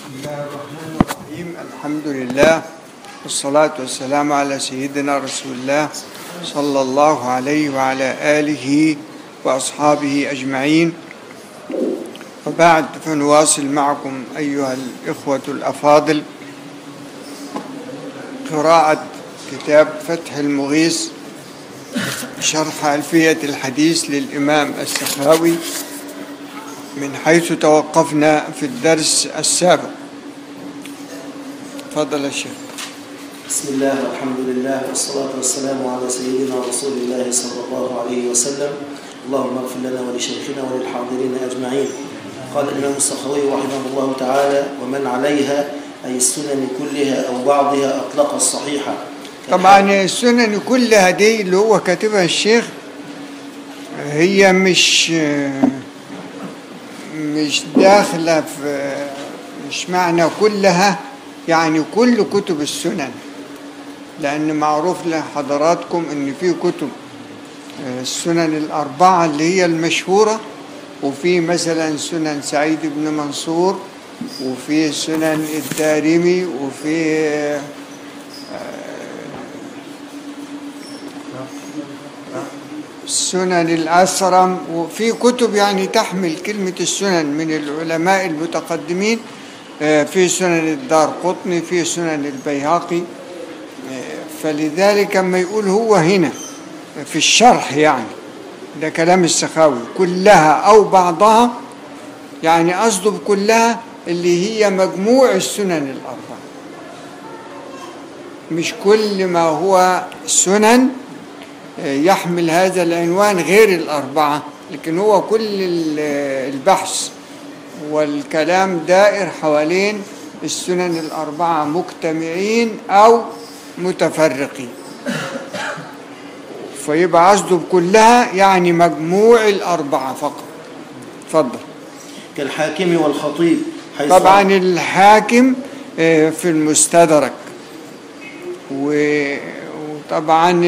بسم الله الرحمن الرحيم الحمد لله والصلاة والسلام على سيدنا رسول الله صلى الله عليه وعلى آله وأصحابه أجمعين وبعد فنواصل معكم أيها الإخوة الأفاضل قراءة كتاب فتح المغيث شرح ألفية الحديث للإمام السخاوي من حيث توقفنا في الدرس السابق تفضل الشيخ بسم الله والحمد لله والصلاة والسلام على سيدنا رسول الله صلى الله عليه وسلم اللهم اغفر لنا ولشيخنا وللحاضرين أجمعين قال الإمام السخاوي رحمه الله تعالى ومن عليها أي السنن كلها أو بعضها أطلق الصحيحة طبعا السنن كلها دي اللي هو كاتبها الشيخ هي مش مش داخلة في مش معنى كلها يعني كل كتب السنن لأن معروف لحضراتكم إن في كتب السنن الأربعة اللي هي المشهورة وفي مثلا سنن سعيد بن منصور وفي سنن الدارمي وفي سنن الأسرم وفي كتب يعني تحمل كلمة السنن من العلماء المتقدمين في سنن الدار قطني في سنن البيهقي فلذلك ما يقول هو هنا في الشرح يعني ده كلام السخاوي كلها أو بعضها يعني قصده بكلها اللي هي مجموع السنن الأربعة مش كل ما هو سنن يحمل هذا العنوان غير الأربعة لكن هو كل البحث والكلام دائر حوالين السنن الأربعة مجتمعين أو متفرقين فيبقى قصده كلها يعني مجموع الأربعة فقط تفضل كالحاكم والخطيب حيث طبعا الحاكم في المستدرك وطبعا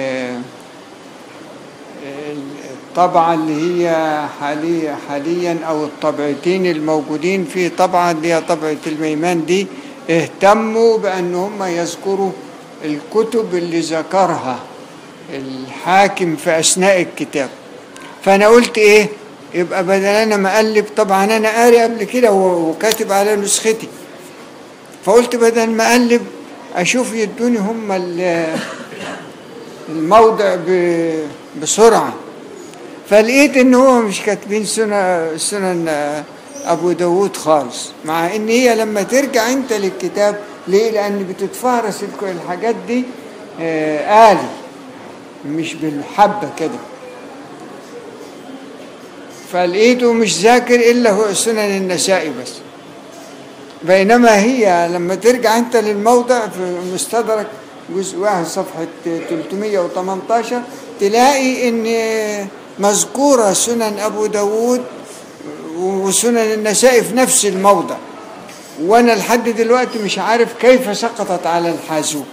الطبعة اللي هي حاليا حاليا أو الطبعتين الموجودين في طبعة اللي هي طبعة الميمان دي اهتموا بأن هم يذكروا الكتب اللي ذكرها الحاكم في أثناء الكتاب فأنا قلت إيه يبقى بدل أنا مقلب طبعا أنا قاري قبل كده وكاتب على نسختي فقلت بدل ما أقلب أشوف يدوني هم الموضع بسرعة فلقيت ان هو مش كاتبين سنن سنن ابو داود خالص مع ان هي لما ترجع انت للكتاب ليه لان بتتفهرس الحاجات دي آلي مش بالحبة كده فلقيته مش ذاكر الا هو سنن النسائي بس بينما هي لما ترجع انت للموضع في مستدرك جزء واحد صفحة 318 تلاقي ان مذكورة سنن أبو داود وسنن النسائي في نفس الموضع وأنا لحد دلوقتي مش عارف كيف سقطت على الحاسوب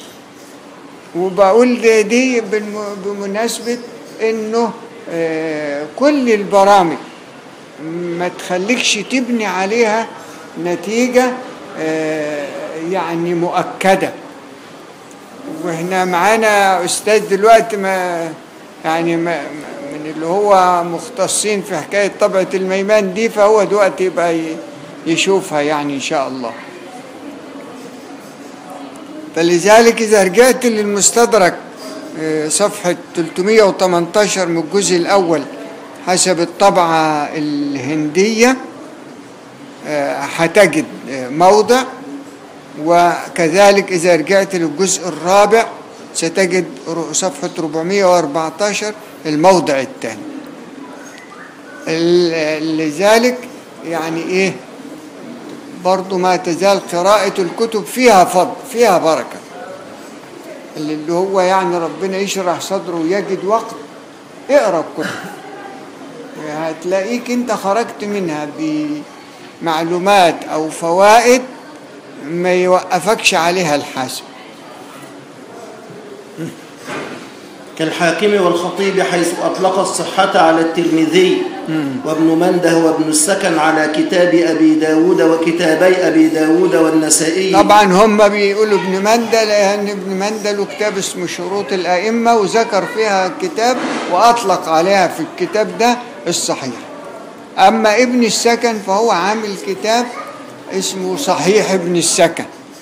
وبقول دي بمناسبة إنه كل البرامج ما تخليكش تبني عليها نتيجة يعني مؤكدة واحنا معانا أستاذ دلوقتي ما يعني ما من اللي هو مختصين في حكاية طبعة الميمان دي فهو دلوقتي يبقى يشوفها يعني إن شاء الله فلذلك إذا رجعت للمستدرك صفحة 318 من الجزء الأول حسب الطبعة الهندية هتجد موضع وكذلك إذا رجعت للجزء الرابع ستجد صفحة 414 الموضع الثاني لذلك يعني ايه برضو ما تزال قراءة الكتب فيها فضل فيها بركة اللي هو يعني ربنا يشرح صدره ويجد وقت اقرا الكتب هتلاقيك انت خرجت منها بمعلومات او فوائد ما يوقفكش عليها الحاسب كالحاكم والخطيب حيث أطلق الصحة على الترمذي وابن منده وابن السكن على كتاب أبي داود وكتابي أبي داود والنسائي طبعا هم بيقولوا ابن مندى لأن ابن مندى له كتاب اسمه شروط الأئمة وذكر فيها كتاب وأطلق عليها في الكتاب ده الصحيح أما ابن السكن فهو عامل كتاب اسمه صحيح ابن السكن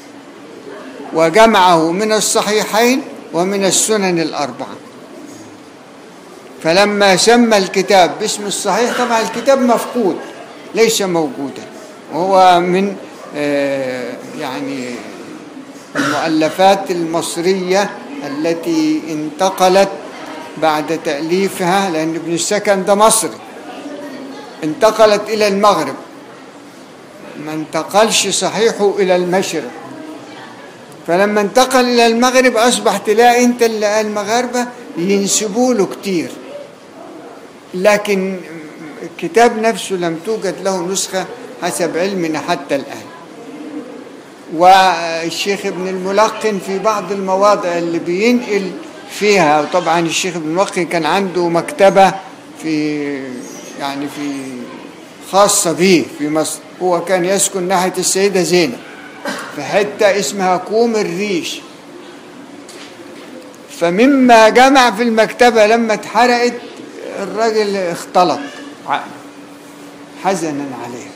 وجمعه من الصحيحين ومن السنن الأربعة فلما سمى الكتاب باسم الصحيح طبعا الكتاب مفقود ليس موجودا وهو من آه، يعني المؤلفات المصرية التي انتقلت بعد تأليفها لأن ابن السكن ده مصري انتقلت إلى المغرب ما انتقلش صحيحه إلى المشرق فلما انتقل إلى المغرب أصبح تلاقي أنت اللي المغاربة ينسبوا له كتير لكن الكتاب نفسه لم توجد له نسخة حسب علمنا حتى الآن والشيخ ابن الملقن في بعض المواضع اللي بينقل فيها وطبعا الشيخ ابن الملقن كان عنده مكتبة في يعني في خاصة به في مصر هو كان يسكن ناحية السيدة زينب في حتة اسمها كوم الريش فمما جمع في المكتبة لما اتحرقت الراجل اختلط عقله حزنا عليه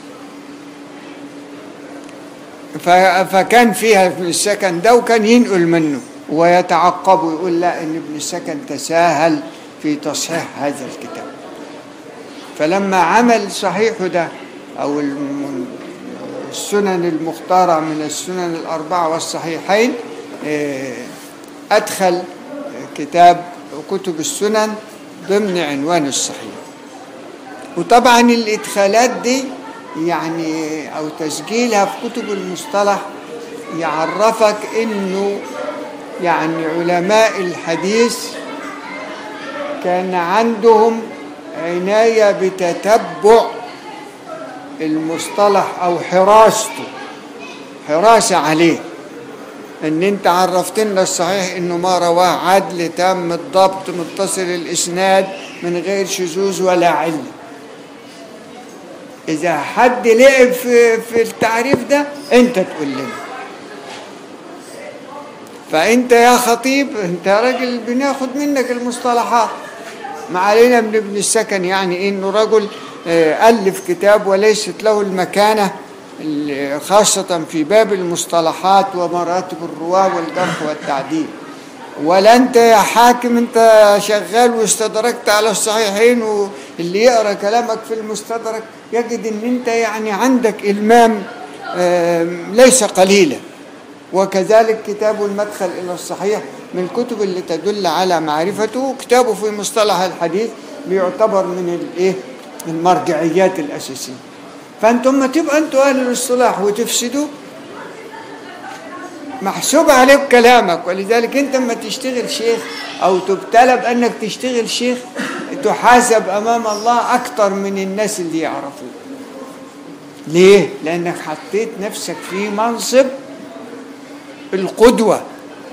ف- فكان فيها في السكن ده وكان ينقل منه ويتعقب ويقول لا ان ابن السكن تساهل في تصحيح هذا الكتاب فلما عمل صحيحه ده او الم- السنن المختارة من السنن الأربعة والصحيحين آه، أدخل كتاب كتب السنن ضمن عنوان الصحيح وطبعا الإدخالات دي يعني أو تسجيلها في كتب المصطلح يعرفك إنه يعني علماء الحديث كان عندهم عناية بتتبع المصطلح أو حراسته حراسة عليه ان انت عرفت لنا الصحيح انه ما رواه عدل تام الضبط متصل الاسناد من غير شذوذ ولا عله اذا حد لعب في في التعريف ده انت تقول لنا فانت يا خطيب انت راجل بناخد منك المصطلحات ما علينا من ابن السكن يعني انه رجل آه، الف كتاب وليست له المكانه ال- خاصه في باب المصطلحات ومراتب الرواه والجرح والتعديل ولا انت يا حاكم انت شغال واستدركت على الصحيحين واللي يقرا كلامك في المستدرك يجد ان انت يعني عندك المام آم، ليس قليلا وكذلك كتاب المدخل الى الصحيح من الكتب اللي تدل على معرفته كتابه في مصطلح الحديث بيعتبر من الايه المرجعيات الاساسيه فانتم ما تبقى انتوا اهل الاصطلاح وتفسدوا محسوب عليك كلامك ولذلك انت لما تشتغل شيخ او تبتلى بانك تشتغل شيخ تحاسب امام الله اكتر من الناس اللي يعرفوك ليه لانك حطيت نفسك في منصب القدوه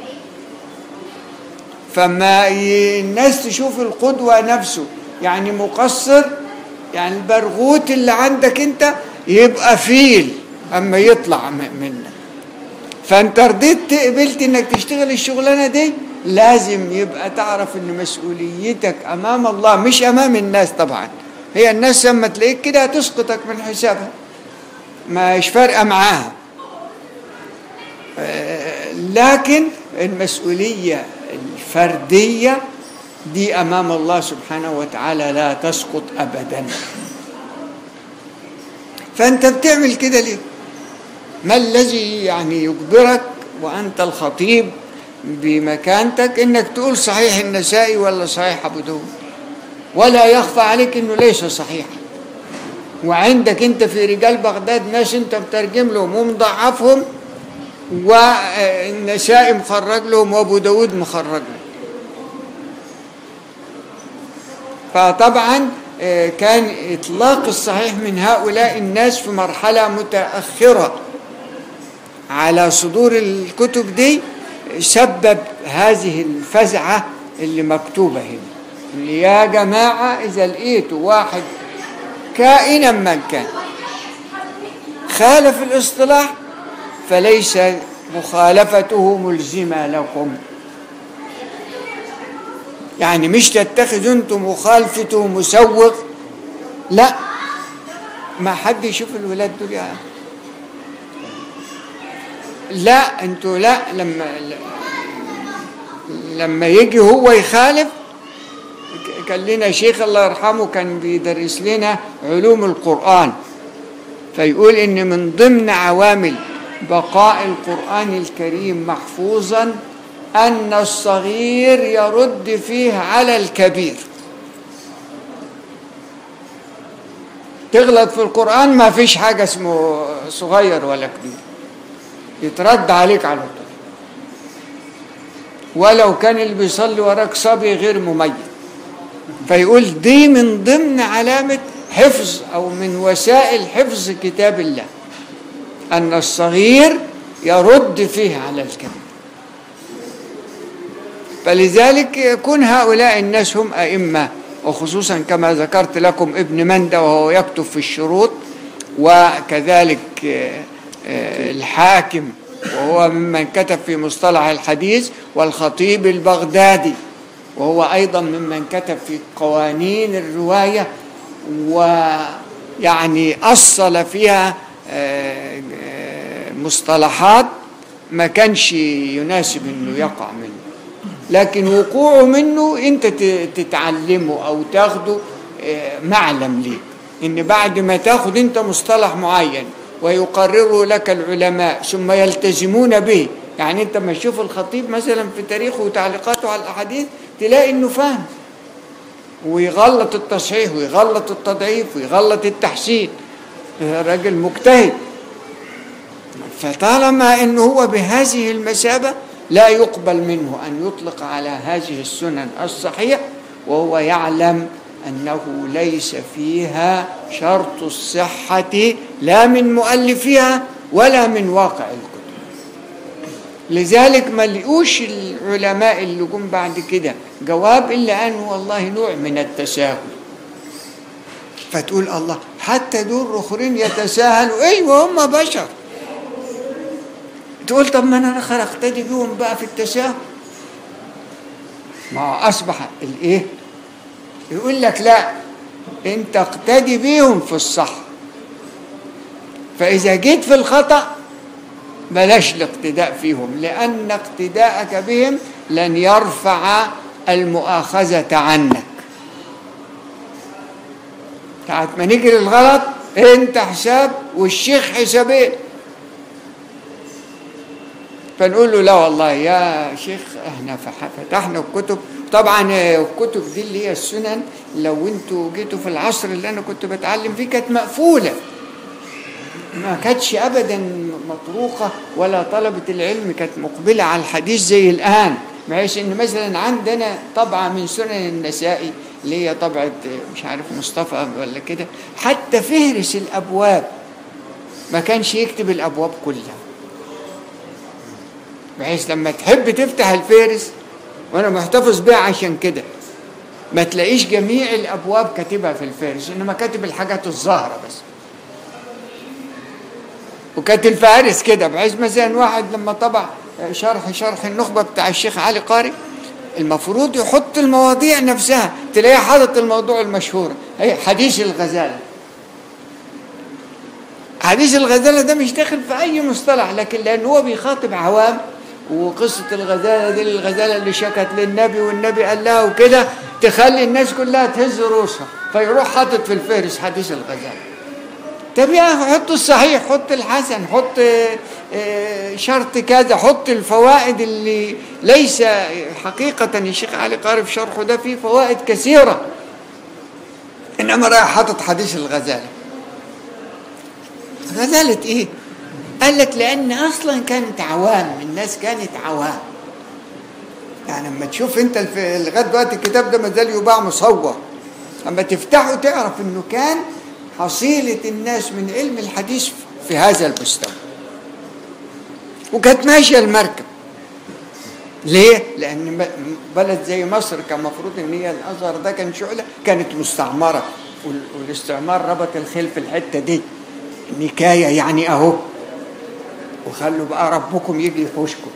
فما ي- الناس تشوف القدوه نفسه يعني مقصر يعني البرغوت اللي عندك انت يبقى فيل اما يطلع م- منك فانت رضيت قبلت انك تشتغل الشغلانه دي لازم يبقى تعرف ان مسؤوليتك امام الله مش امام الناس طبعا هي الناس لما تلاقيك كده هتسقطك من حسابها مش فارقه معاها آه، لكن المسؤوليه الفرديه دي امام الله سبحانه وتعالى لا تسقط ابدا فانت بتعمل كده ليه ما الذي يعني يجبرك وانت الخطيب بمكانتك انك تقول صحيح النسائي ولا صحيح ابو داود ولا يخفى عليك انه ليس صحيحا وعندك انت في رجال بغداد ناس انت مترجم لهم ومضعفهم والنسائي مخرج لهم وابو داود مخرج لهم فطبعا آه، كان اطلاق الصحيح من هؤلاء الناس في مرحله متاخره على صدور الكتب دي سبب هذه الفزعه اللي مكتوبه هنا اللي يا جماعه اذا لقيتوا واحد كائنا من كان خالف الاصطلاح فليس مخالفته ملزمة لكم يعني مش تتخذوا انتم مخالفته مسوغ لا ما حد يشوف الولاد دول يعني لا انتوا لا لما لما يجي هو يخالف كان لنا شيخ الله يرحمه كان بيدرس لنا علوم القرآن فيقول ان من ضمن عوامل بقاء القرآن الكريم محفوظا أن الصغير يرد فيه على الكبير تغلط في القرآن ما فيش حاجة اسمه صغير ولا كبير يترد عليك على طول ولو كان اللي بيصلي وراك صبي غير مميز فيقول دي من ضمن علامة حفظ أو من وسائل حفظ كتاب الله أن الصغير يرد فيه على الكبير فلذلك يكون هؤلاء الناس هم أئمة وخصوصا كما ذكرت لكم ابن مندى وهو يكتب في الشروط وكذلك الحاكم وهو ممن كتب في مصطلح الحديث والخطيب البغدادي وهو أيضا ممن كتب في قوانين الرواية ويعني أصل فيها مصطلحات ما كانش يناسب انه يقع منه لكن وقوعه منه انت تتعلمه او تاخده معلم ليه ان بعد ما تاخد انت مصطلح معين ويقرره لك العلماء ثم يلتزمون به يعني انت ما تشوف الخطيب مثلا في تاريخه وتعليقاته على الاحاديث تلاقي انه فاهم ويغلط التصحيح ويغلط التضعيف ويغلط التحسين راجل مجتهد فطالما انه هو بهذه المثابه لا يقبل منه ان يطلق على هذه السنن الصحيح وهو يعلم انه ليس فيها شرط الصحه لا من مؤلفها ولا من واقع الكتب لذلك ما لقوش العلماء اللي جم بعد كده جواب الا انه والله نوع من التساهل فتقول الله حتى دول اخرين يتساهلوا ايوه هم بشر تقول طب ما انا اقتدي بيهم بقى في التساهل ما اصبح الايه يقول لك لا انت اقتدي بيهم في الصح فاذا جيت في الخطا بلاش الاقتداء فيهم لان اقتداءك بهم لن يرفع المؤاخذه عنك ساعة ما نيجي للغلط انت حساب والشيخ حسابين فنقول له لا والله يا شيخ احنا فتحنا الكتب طبعا الكتب دي اللي هي السنن لو انتوا جيتوا في العصر اللي انا كنت بتعلم فيه كانت مقفوله ما كانتش ابدا مطروقه ولا طلبه العلم كانت مقبله على الحديث زي الان بحيث ان مثلا عندنا طبعه من سنن النسائي اللي هي طبعه مش عارف مصطفى ولا كده حتى فهرس الابواب ما كانش يكتب الابواب كلها بحيث لما تحب تفتح الفهرس وانا محتفظ بيها عشان كده ما تلاقيش جميع الابواب كاتبها في الفهرس انما كاتب الحاجات الظاهره بس وكانت الفهارس كده بحيث مثلا واحد لما طبع شرح شرح النخبه بتاع الشيخ علي قاري المفروض يحط المواضيع نفسها تلاقيه حاطط الموضوع المشهور هي حديث الغزاله حديث الغزاله ده مش داخل في اي مصطلح لكن لان هو بيخاطب عوام وقصة الغزالة دي الغزالة اللي شكت للنبي والنبي قال لها وكده تخلي الناس كلها تهز رؤوسها فيروح حاطط في الفهرس حديث الغزالة طب يا حط الصحيح حط الحسن حط شرط كذا حط الفوائد اللي ليس حقيقة الشيخ علي قاري في شرحه ده فيه فوائد كثيرة إنما رايح حاطط حديث الغزالة غزالة إيه؟ قال لك لان اصلا كانت عوام الناس كانت عوام يعني لما تشوف انت لغايه دلوقتي الكتاب ده ما زال يباع مصور اما تفتحه تعرف انه كان حصيله الناس من علم الحديث في هذا المستوى وكانت ماشيه المركب ليه؟ لأن بلد زي مصر كان المفروض إن هي الأزهر ده كان شعلة كانت مستعمرة وال- والاستعمار ربط الخيل في الحته دي نكايه يعني اهو وخلوا بقى ربكم يجي يحوشكم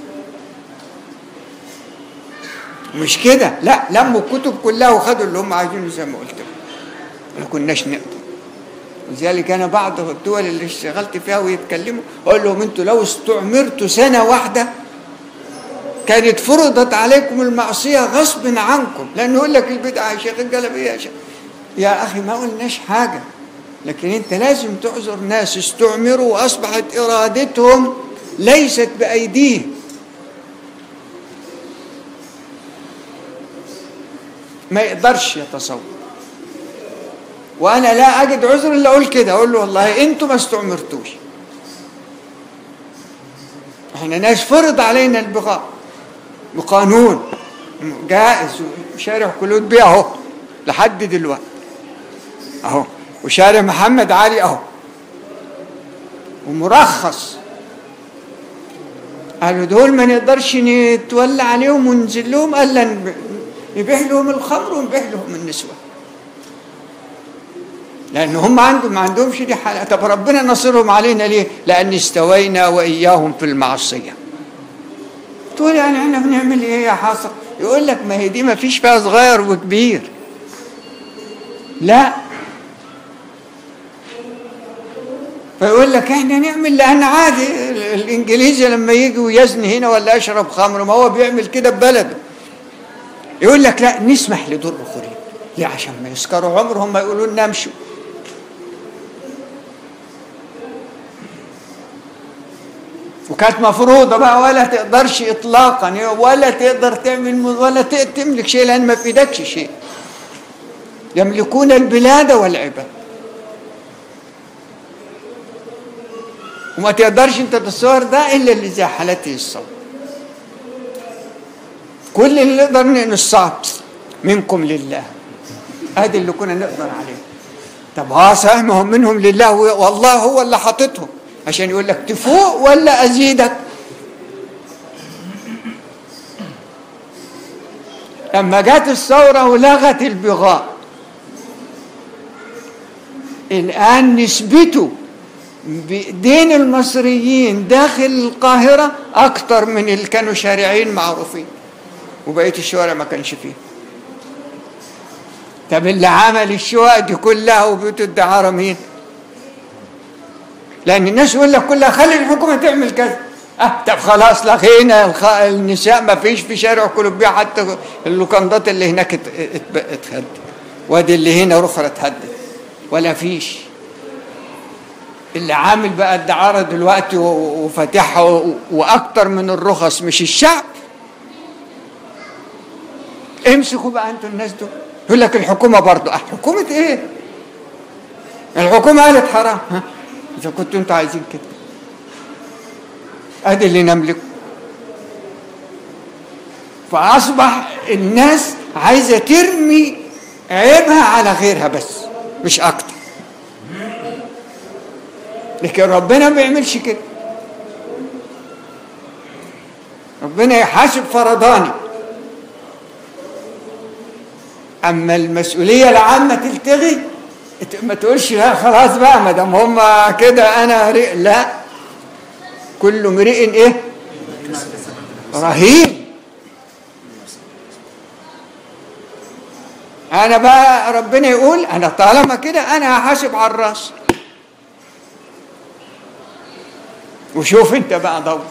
مش كده لا لموا الكتب كلها وخدوا اللي هم عايزينه زي ما قلت لكم. ما كناش نقدر لذلك انا بعض الدول اللي اشتغلت فيها ويتكلموا اقول لهم انتوا لو استعمرتوا سنه واحده كانت فرضت عليكم المعصيه غصب عنكم لانه يقول لك البدعه يا شيخ الجلبيه يا شيخ يا اخي ما قلناش حاجه لكن انت لازم تعذر ناس استعمروا واصبحت ارادتهم ليست بايديهم ما يقدرش يتصور وانا لا اجد عذر الا اقول كده اقول له والله انتوا ما استعمرتوش احنا ناس فرض علينا البغاء بقانون جائز وشارع خلود بيه اهو لحد دلوقتي اهو وشارع محمد علي اهو ومرخص قالوا دول ما نقدرش نتولى عليهم وننزل لهم الا نب- نبيع لهم الخمر ونبيع لهم النسوه لان هم عندهم ما عندهمش دي حاله طب ربنا نصرهم علينا ليه لان استوينا واياهم في المعصيه تقول يعني احنا بنعمل ايه يا حاصل يقول لك ما هي دي ما فيش فيها صغير وكبير لا فيقول لك احنا نعمل لان عادي ال- الانجليزي لما يجي ويزني هنا ولا يشرب خمر ما هو بيعمل كده ببلده يقول لك لا نسمح لدور اخرين ليه عشان ما يسكروا عمرهم ما يقولوا لنا امشوا وكانت مفروضه بقى ولا تقدرش اطلاقا ولا تقدر تعمل ولا ت- تملك شيء لان ما في ايدكش شيء يملكون البلاد والعباد وما تقدرش انت تتصور ده الا اللي زي حالته الصوت كل اللي نقدر نصعب منكم لله ادي اللي كنا نقدر عليه طب ها صحيح ما هم منهم لله و- والله هو اللي حاططهم عشان يقول لك تفوق ولا ازيدك لما جت الثوره ولغت البغاء الان نسبته بايدين المصريين داخل القاهره اكتر من اللي كانوا شارعين معروفين وبقيه الشوارع ما كانش فيه طب اللي عمل الشقق دي كلها وبيوت الدعاره مين؟ لان الناس يقول لك كلها خلي الحكومه تعمل كذا اه طب خلاص لغينا الخ... النساء ما فيش في شارع كولومبيا حتى اللوكندات اللي هناك ات... ات... اتهد وادي اللي هنا رخرة اتهدد ولا فيش اللي عامل بقى الدعارة دلوقتي و- وفاتحها و- واكتر من الرخص مش الشعب امسكوا بقى انتوا الناس دول يقول لك الحكومه برضه اه حكومه ايه الحكومه قالت حرام ها اذا كنتوا انتوا عايزين كده ادي اللي نملكه فاصبح الناس عايزه ترمي عيبها على غيرها بس مش اكتر لكن ربنا ما بيعملش كده ربنا يحاسب فرداني اما المسؤوليه العامه تلتغي ت- ما تقولش لا خلاص بقى ما دام هم كده انا رئ لا كل امرئ ايه رهين انا بقى ربنا يقول انا طالما كده انا هحاسب على الراس وشوف انت بقى دور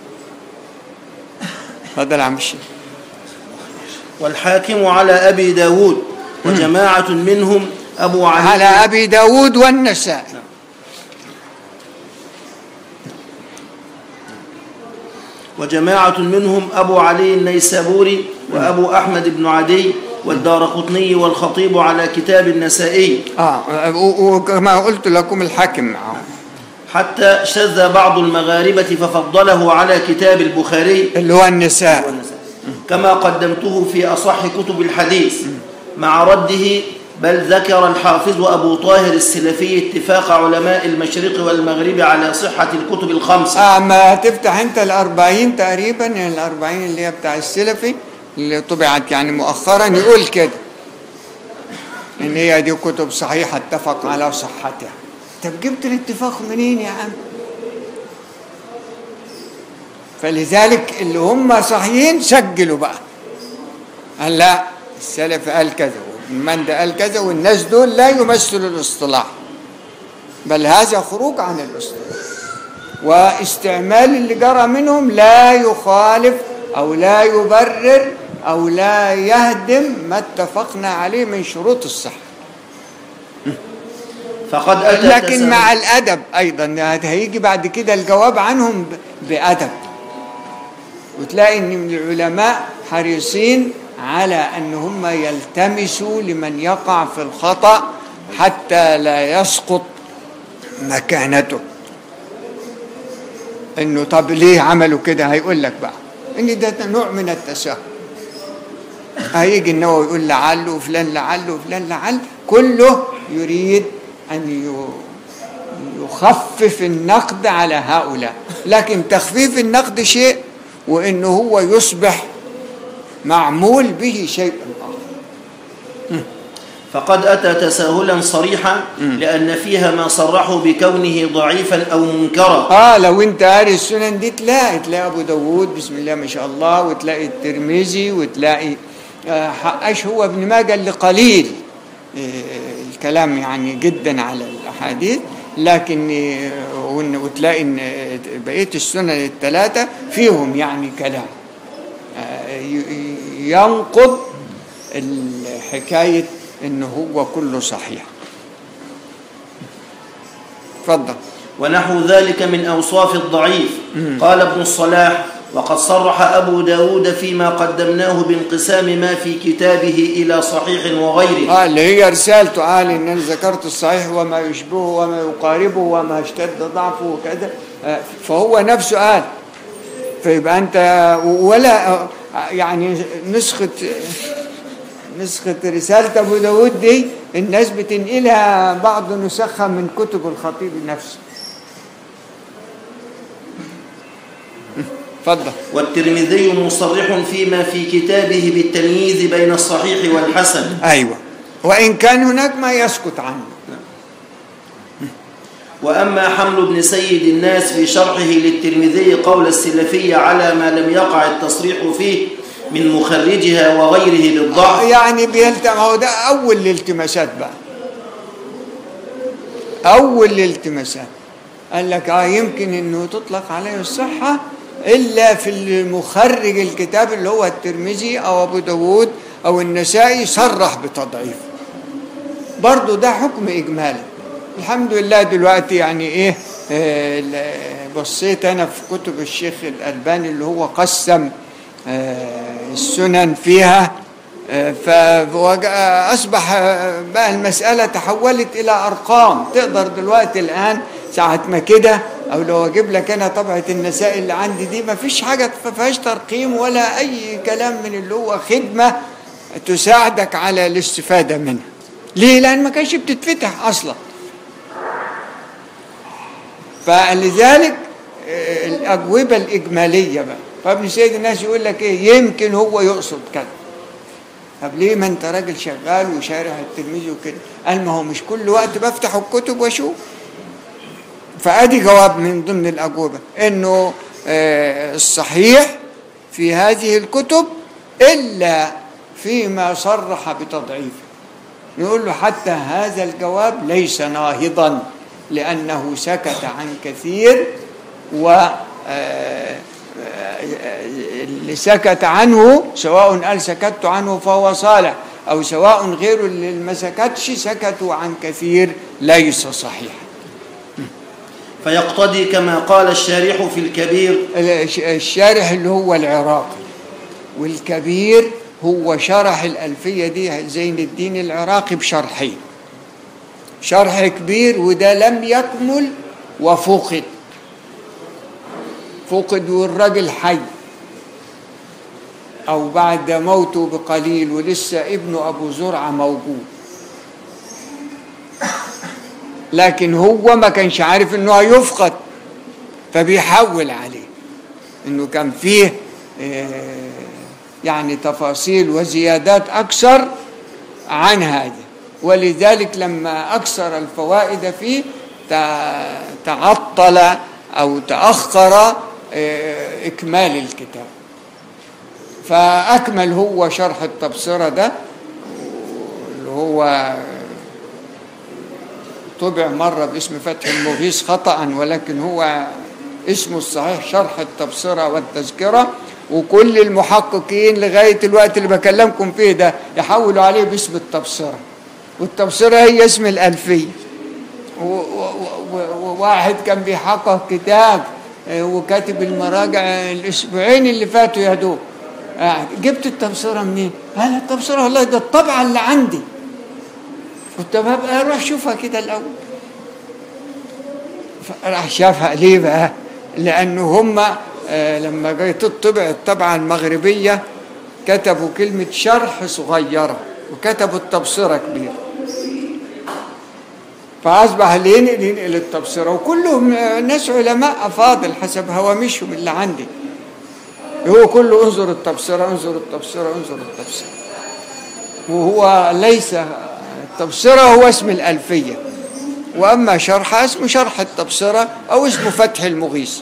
اتفضل يا عم الشيخ والحاكم على أبي داود وجماعة منهم أبو علي على ابي داود والنسائي وجماعة منهم أبو علي النيسابوري وأبو أحمد بن عدي والدار قطني والخطيب على كتاب النسائي اه و- وكما قلت لكم الحاكم معه حتى شذ بعض المغاربة ففضله على كتاب البخاري اللي هو النساء والنسائي كما قدمته في أصح كتب الحديث مع رده بل ذكر الحافظ أبو طاهر السلفي اتفاق علماء المشرق والمغرب على صحة الكتب الخمسة اما تفتح انت الأربعين تقريبا يعني الأربعين اللي هي بتاع السلفي اللي طبعت يعني مؤخرا يقول كده ان هي دي كتب صحيحه اتفق على صحتها طب جبت الاتفاق منين يا عم فلذلك اللي هم صحيحين سجلوا بقى قال لا السلف قال كذا وابن مندى قال كذا والناس دول لا يمثلوا الاصطلاح بل هذا خروج عن الاصطلاح واستعمال اللي جرى منهم لا يخالف او لا يبرر او لا يهدم ما اتفقنا عليه من شروط الصحه فقد أتى لكن تساهل- مع الادب ايضا هيجي بعد كده الجواب عنهم ب- بادب وتلاقي ان من العلماء حريصين على ان هم يلتمسوا لمن يقع في الخطا حتى لا يسقط مكانته انه طب ليه عملوا كده هيقول لك بقى ان ده نوع من التساهل هيجي النووي يقول لعل وفلان لعل وفلان لعل كله يريد ان ي- يخفف النقد على هؤلاء لكن تخفيف النقد شيء وانه هو يصبح معمول به شيء اخر فقد أتى تساهلا صريحا لأن فيها ما صرحوا بكونه ضعيفا أو منكرا اه لو انت قاري السنن دي تلاقي تلاقي ابو داوود بسم الله ما شاء الله وتلاقي الترمذي وتلاقي آه حقاش هو ابن ماجه اللي قليل آه الكلام يعني جدا على الاحاديث لكن آه وإن- وتلاقي ان آه، بقيه السنن الثلاثه فيهم يعني كلام آه، ي- ينقض الحكايه انه هو كله صحيح اتفضل ونحو ذلك من أوصاف الضعيف قال ابن الصلاح وقد صرح أبو داود فيما قدمناه بانقسام ما في كتابه إلى صحيح وغيره اه اللي هي رسالته قال ان انا ذكرت الصحيح وما يشبهه وما يقاربه وما اشتد ضعفه وكذا آه، فهو نفسه قال فيبقى انت ولا آه، يعني نسخة نسخة رسالة أبو داود دي الناس بتنقلها بعض نسخها من كتب الخطيب نفسه اتفضل والترمذي مصرح فيما في كتابه بالتمييز بين الصحيح والحسن أيوة وإن كان هناك ما يسكت عنه وأما حمل ابن سيد الناس في شرحه للترمذي قول السلفية على ما لم يقع التصريح فيه من مخرجها وغيره بالضعف يعني بيلتم هو ده أول الالتماسات بقى أول الالتماسات قال لك آه يمكن إنه تطلق عليه الصحة إلا في المخرج الكتاب اللي هو الترمذي أو أبو داود أو النسائي صرح بتضعيف برضو ده حكم إجمالي الحمد لله دلوقتي يعني إيه آه، ل- بصيت أنا في كتب الشيخ الألباني اللي هو قسم آه، السنن فيها فأصبح بقى المسألة تحولت إلى أرقام تقدر دلوقتي الآن ساعة ما كده أو لو أجيب لك أنا طبعة النساء اللي عندي دي ما فيش حاجة ما فيهاش ترقيم ولا أي كلام من اللي هو خدمة تساعدك على الاستفادة منها ليه؟ لأن ما كانش بتتفتح أصلا فلذلك آه، الأجوبة الإجمالية بقى فابن سيد الناس يقول لك إيه يمكن هو يقصد كذا طب ليه ما انت راجل شغال وشارح التلميذ وكده قال ما هو مش كل وقت بفتح الكتب واشوف فادي جواب من ضمن الاجوبه انه آه، الصحيح في هذه الكتب الا فيما صرح بتضعيفه نقول له حتى هذا الجواب ليس ناهضا لانه سكت عن كثير و آه، اللي سكت عنه سواء قال سكت عنه فهو صالح أو سواء غيره اللي ما سكتش سكتوا عن كثير ليس صحيح فيقتضي كما قال الشارح في الكبير الش- الشارح اللي هو العراقي والكبير هو شرح الألفية دي زين الدين العراقي بشرحين شرح كبير وده لم يكمل وفقد فقد والراجل حي أو بعد موته بقليل ولسه ابنه أبو زرعة موجود لكن هو ما كانش عارف انه هيفقد فبيحول عليه انه كان فيه آه، يعني تفاصيل وزيادات اكثر عن هذا ولذلك لما أكثر الفوائد فيه تع- تعطل أو تأخر آه، إكمال الكتاب فأكمل هو شرح التبصرة ده اللي هو طبع مرة باسم فتح المغيث خطأ ولكن هو اسمه الصحيح شرح التبصرة والتذكرة وكل المحققين لغاية الوقت اللي بكلمكم فيه ده يحولوا عليه باسم التبصرة والتبصرة هي اسم الألفية و- و- و- وواحد كان بيحقق كتاب آه، وكاتب المراجع الاسبوعين اللي فاتوا يا دوب آه، جبت التبصره منين؟ قال التبصره والله ده الطبعه اللي عندي قلت ببقى اروح شوفها كده الاول راح شافها ليه بقى؟ لانه هم آه، لما جاي تطبع الطبعه المغربيه كتبوا كلمه شرح صغيره وكتبوا التبصره كبيره فأصبح اللي ينقل ينقل التبصرة وكلهم ناس علماء أفاضل حسب هوامشهم اللي عندي هو كله انظر التبصرة انظر التبصرة انظر التبصرة وهو ليس التبصرة هو اسم الألفية وأما شرحها اسمه شرح التبصرة أو اسمه فتح المغيث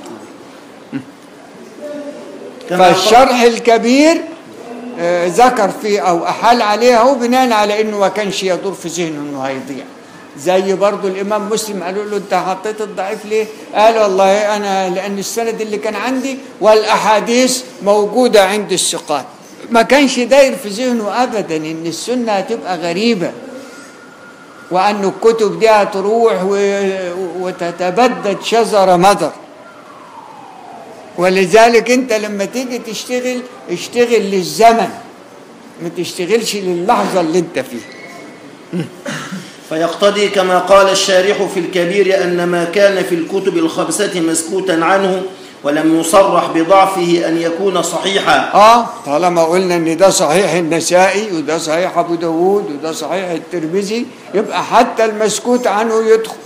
كما قال- فالشرح الكبير آه، ذكر فيه او احال عليه هو بناء على انه ما كانش يدور في ذهنه انه هيضيع زي برضو الامام مسلم قالوا له انت حطيت الضعيف ليه قال والله انا لان السند اللي كان عندي والاحاديث موجوده عند الثقات ما كانش داير في ذهنه ابدا ان السنه هتبقى غريبه وان الكتب دي هتروح و- وتتبدد شجر مدر ولذلك انت لما تيجي تشتغل اشتغل للزمن ما تشتغلش للحظه اللي انت فيها فيقتضي كما قال الشارح في الكبير أن ما كان في الكتب الخمسة مسكوتا عنه ولم يصرح بضعفه أن يكون صحيحا اه طالما قلنا ان ده صحيح النسائي وده صحيح ابو داود وده صحيح الترمذي يبقى حتى المسكوت عنه يدخل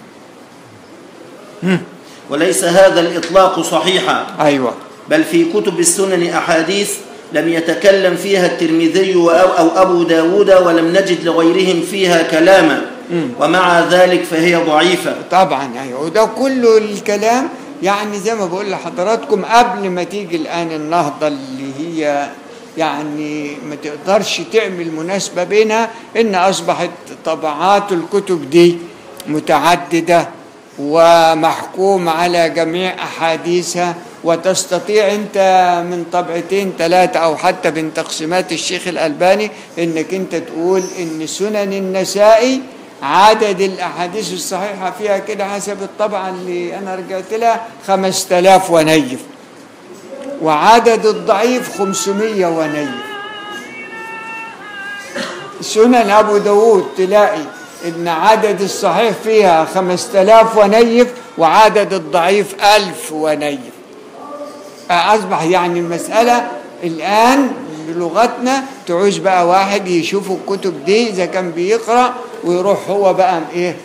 وليس هذا الإطلاق صحيحا ايوه بل في كتب السنن أحاديث لم يتكلم فيها الترمذي أو, أو أبو داود ولم نجد لغيرهم فيها كلاما ومع ذلك فهي ضعيفة طبعا ايوه وده كله الكلام يعني زي ما بقول لحضراتكم قبل ما تيجي الان النهضه اللي هي يعني ما تقدرش تعمل مناسبه بينها ان اصبحت طبعات الكتب دي متعدده ومحكوم على جميع احاديثها وتستطيع انت من طبعتين ثلاثه او حتى من تقسيمات الشيخ الالباني انك انت تقول ان سنن النسائي عدد الاحاديث الصحيحه فيها كده حسب الطبعه اللي انا رجعت لها 5000 ونيف وعدد الضعيف 500 ونيف سنن ابو داود تلاقي ان عدد الصحيح فيها 5000 ونيف وعدد الضعيف 1000 ونيف اصبح يعني المساله الان بلغتنا تعوز بقى واحد يشوف الكتب دي اذا كان بيقرا ويروح هو بقى ايه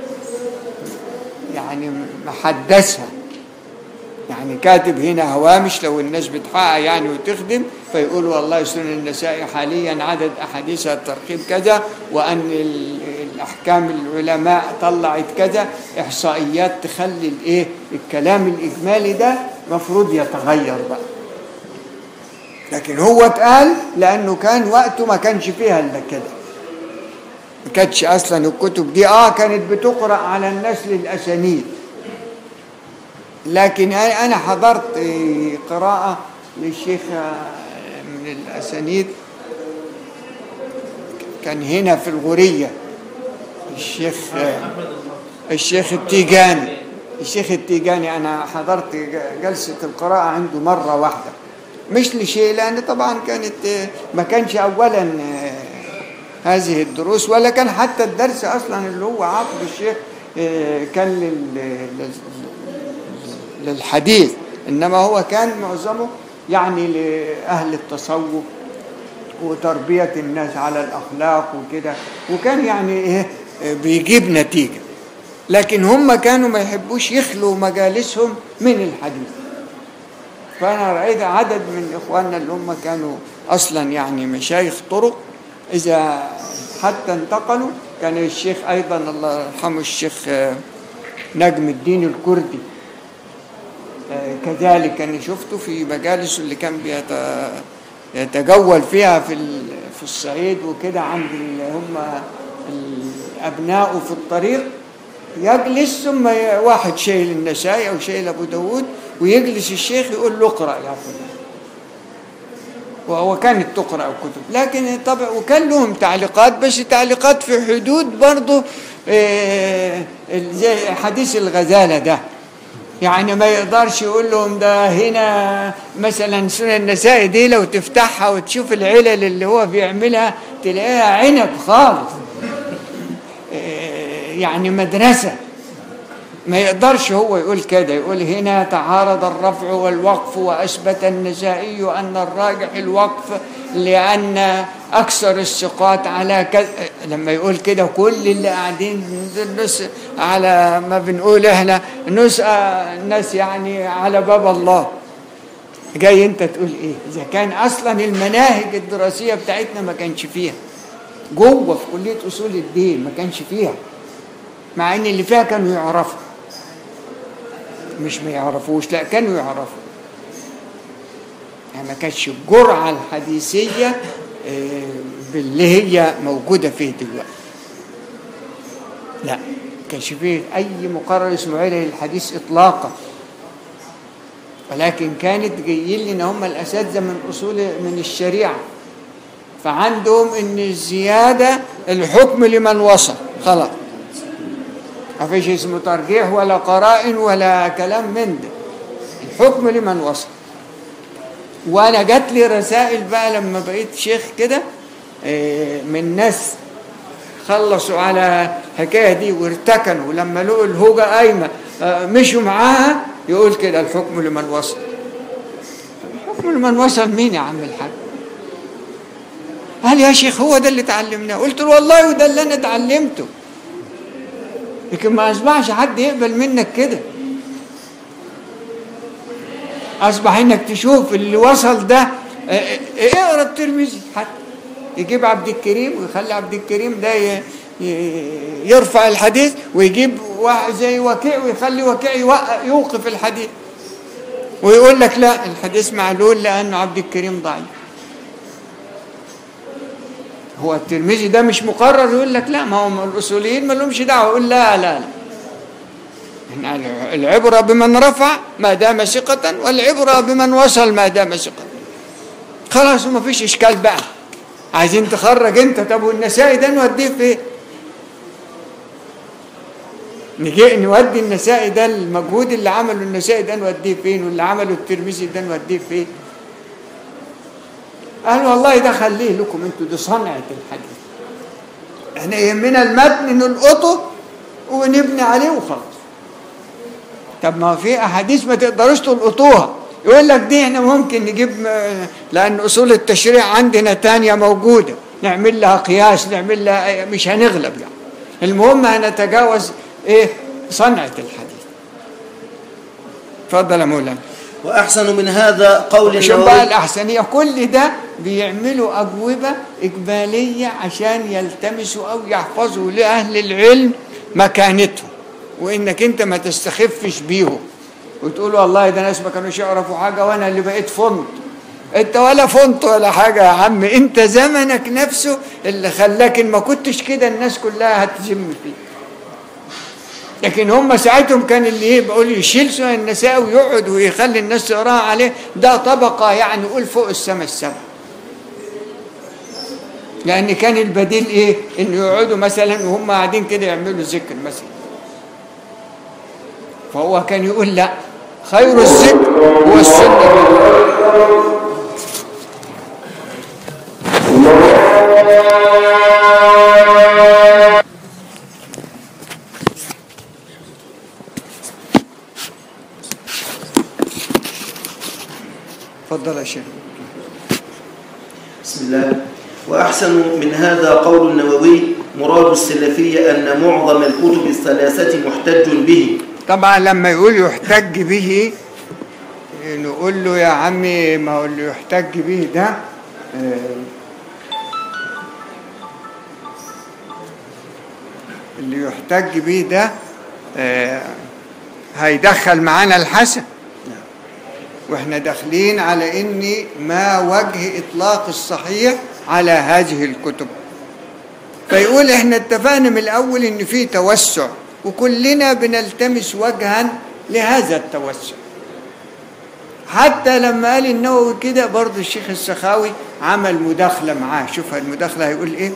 يعني محدثها يعني كاتب هنا هوامش لو الناس بتحقق يعني وتخدم فيقول والله سنن النسائي حاليا عدد احاديثها الترقيم كذا وان ال- الاحكام العلماء طلعت كذا احصائيات تخلي الايه الكلام الاجمالي ده مفروض يتغير بقى لكن هو اتقال لانه كان وقته ما كانش فيها الا كده ما كانتش اصلا الكتب دي اه كانت بتقرا على الناس للاسانيد لكن انا حضرت قراءه للشيخ من الاسانيد كان هنا في الغوريه الشيخ الشيخ التيجاني الشيخ التيجاني انا حضرت جلسه القراءه عنده مره واحده مش لشيء لان طبعا كانت ما كانش اولا هذه الدروس ولا كان حتى الدرس اصلا اللي هو عقد الشيخ كان لل- للحديث انما هو كان معظمه يعني لاهل التصوف وتربيه الناس على الاخلاق وكده وكان يعني ايه بيجيب نتيجه لكن هم كانوا ما يحبوش يخلوا مجالسهم من الحديث فانا رايت عدد من اخواننا اللي هم كانوا اصلا يعني مشايخ طرق اذا حتى انتقلوا كان الشيخ أيضا الله يرحمه الشيخ آه، نجم الدين الكردي آه، كذلك أنا شفته في مجالسه اللي كان بيت- يتجول فيها في ال- في الصعيد وكده عند اللي هم أبنائه في الطريق يجلس ثم ي- واحد شايل النسائي أو شايل أبو داود ويجلس الشيخ يقول له اقرأ يا فلان وهو كانت تقرأ كتب لكن طبعا وكان لهم تعليقات بس تعليقات في حدود برضه آه، زي حديث الغزالة ده يعني ما يقدرش يقول لهم ده هنا مثلا سنن النسائي دي لو تفتحها وتشوف العلل اللي هو بيعملها تلاقيها عنب خالص آه، يعني مدرسة ما يقدرش هو يقول كده يقول هنا تعارض الرفع والوقف وأثبت النسائي أن الراجح الوقف لأن أكثر الثقات على كذا لما يقول كده كل اللي قاعدين نس على ما بنقول احنا نس الناس يعني على باب الله جاي انت تقول ايه اذا كان اصلا المناهج الدراسيه بتاعتنا ما كانش فيها جوه في كليه اصول الدين ما كانش فيها مع ان اللي فيها كانوا يعرفوا مش ما يعرفوش لا كانوا يعرفوا يعني ما كانتش الجرعه الحديثيه آه، باللي هي موجوده فيه دلوقتي لا ما كانش فيه اي مقرر اسمه علل الحديث اطلاقا ولكن كانت جايين لنا هم الاساتذه من اصول من الشريعه فعندهم ان الزياده الحكم لمن وصل خلاص ما فيش اسمه ترجيح ولا قرائن ولا كلام من ده الحكم لمن وصل وانا جات لي رسائل بقى لما بقيت شيخ كده إيه، من ناس خلصوا على الحكايه دي وارتكنوا لما لقوا الهوجه قايمه آه، مشوا معاها يقول كده الحكم لمن وصل الحكم لمن وصل مين يا عم الحاج قال يا شيخ هو ده اللي اتعلمناه قلت له والله وده اللي انا اتعلمته لكن ما اصبحش حد يقبل منك كده اصبح انك تشوف اللي وصل ده اه، اه، اقرا الترمذي حتى يجيب عبد الكريم ويخلي عبد الكريم ده ي- ي- يرفع الحديث ويجيب واحد زي وكيع ويخلي وكيع يوقف- يوقف الحديث ويقول لك لا الحديث معلول لانه عبد الكريم ضعيف هو الترمذي ده مش مقرر يقول لك لا ما هم الاصوليين ما لهمش دعوه يقول لا لا لا إحنا العبره بمن رفع ما دام ثقه والعبره بمن وصل ما دام ثقه خلاص ما فيش اشكال بقى عايزين تخرج انت طب والنسائي ده نوديه فين نجي نودي النسائي ده المجهود اللي عمله النسائي ده نوديه فين واللي عمله الترمذي ده نوديه فين قال والله ده خليه لكم انتوا دي صنعة الحديث احنا يهمنا المتن نلقطه ونبني عليه وخلاص طب ما في احاديث ما تقدروش تلقطوها يقول لك دي احنا ممكن نجيب م- لان اصول التشريع عندنا تانية موجودة نعمل لها قياس نعمل لها مش هنغلب يعني المهم هنتجاوز ايه صنعة الحديث اتفضل يا مولانا وأحسن من هذا قول شوف بقى النووي الأحسنية كل ده بيعملوا أجوبة إجمالية عشان يلتمسوا أو يحفظوا لأهل العلم مكانتهم وإنك أنت ما تستخفش بيهم وتقول والله ده ناس ما كانوش يعرفوا حاجة وأنا اللي بقيت فنت أنت ولا فنت ولا حاجة يا عم أنت زمنك نفسه اللي خلاك إن ما كنتش كده الناس كلها هتذم فيك لكن هم ساعتهم كان اللي ايه بقول يشيل سنن النساء ويقعد ويخلي الناس تقراها عليه ده طبقه يعني قول فوق السماء السبع لان كان البديل ايه انه يقعدوا مثلا وهم قاعدين كده يعملوا ذكر مثلا فهو كان يقول لا خير الذكر هو السنه اتفضل يا شيخ بسم الله وأحسن من هذا قول النووي مراد السلفية أن معظم الكتب الثلاثة محتج به طبعا لما يقول يحتج به نقول له يا عمي ما هو اللي يحتج به ده آه، اللي يحتج به ده آه، هيدخل معانا الحسن واحنا داخلين على ان ما وجه اطلاق الصحيح على هذه الكتب فيقول احنا اتفقنا من الاول ان في توسع وكلنا بنلتمس وجها لهذا التوسع حتى لما قال النووي كده برضه الشيخ السخاوي عمل مداخلة معاه شوف المداخلة هيقول ايه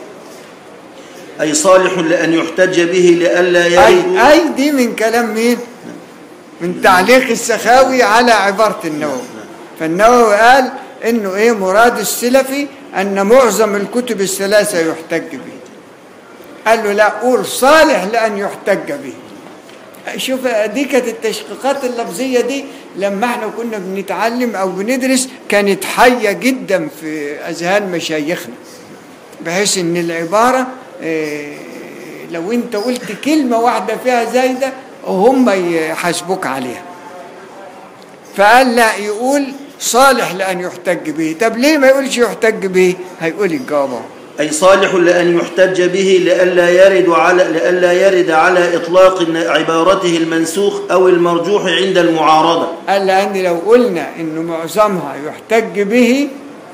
أي صالح لأن يحتج به لئلا يرد أي, أي دي من كلام مين من تعليق السخاوي على عبارة النووي فالنووي قال انه ايه مراد السلفي ان معظم الكتب الثلاثة يحتج به قال له لا قول صالح لأن يحتج به شوف دي كانت التشقيقات اللفظية دي لما احنا كنا بنتعلم أو بندرس كانت حية جدا في أذهان مشايخنا بحيث ان العبارة اه لو انت قلت كلمة واحدة فيها زايدة هم يحاسبوك عليها فقال لا يقول صالح لأن يحتج به طب ليه ما يقولش يحتج به هيقول الجواب اهو أي صالح لأن يحتج به لئلا يرد على لئلا يرد على إطلاق عبارته المنسوخ أو المرجوح عند المعارضة قال لأن لو قلنا إنه معظمها يحتج به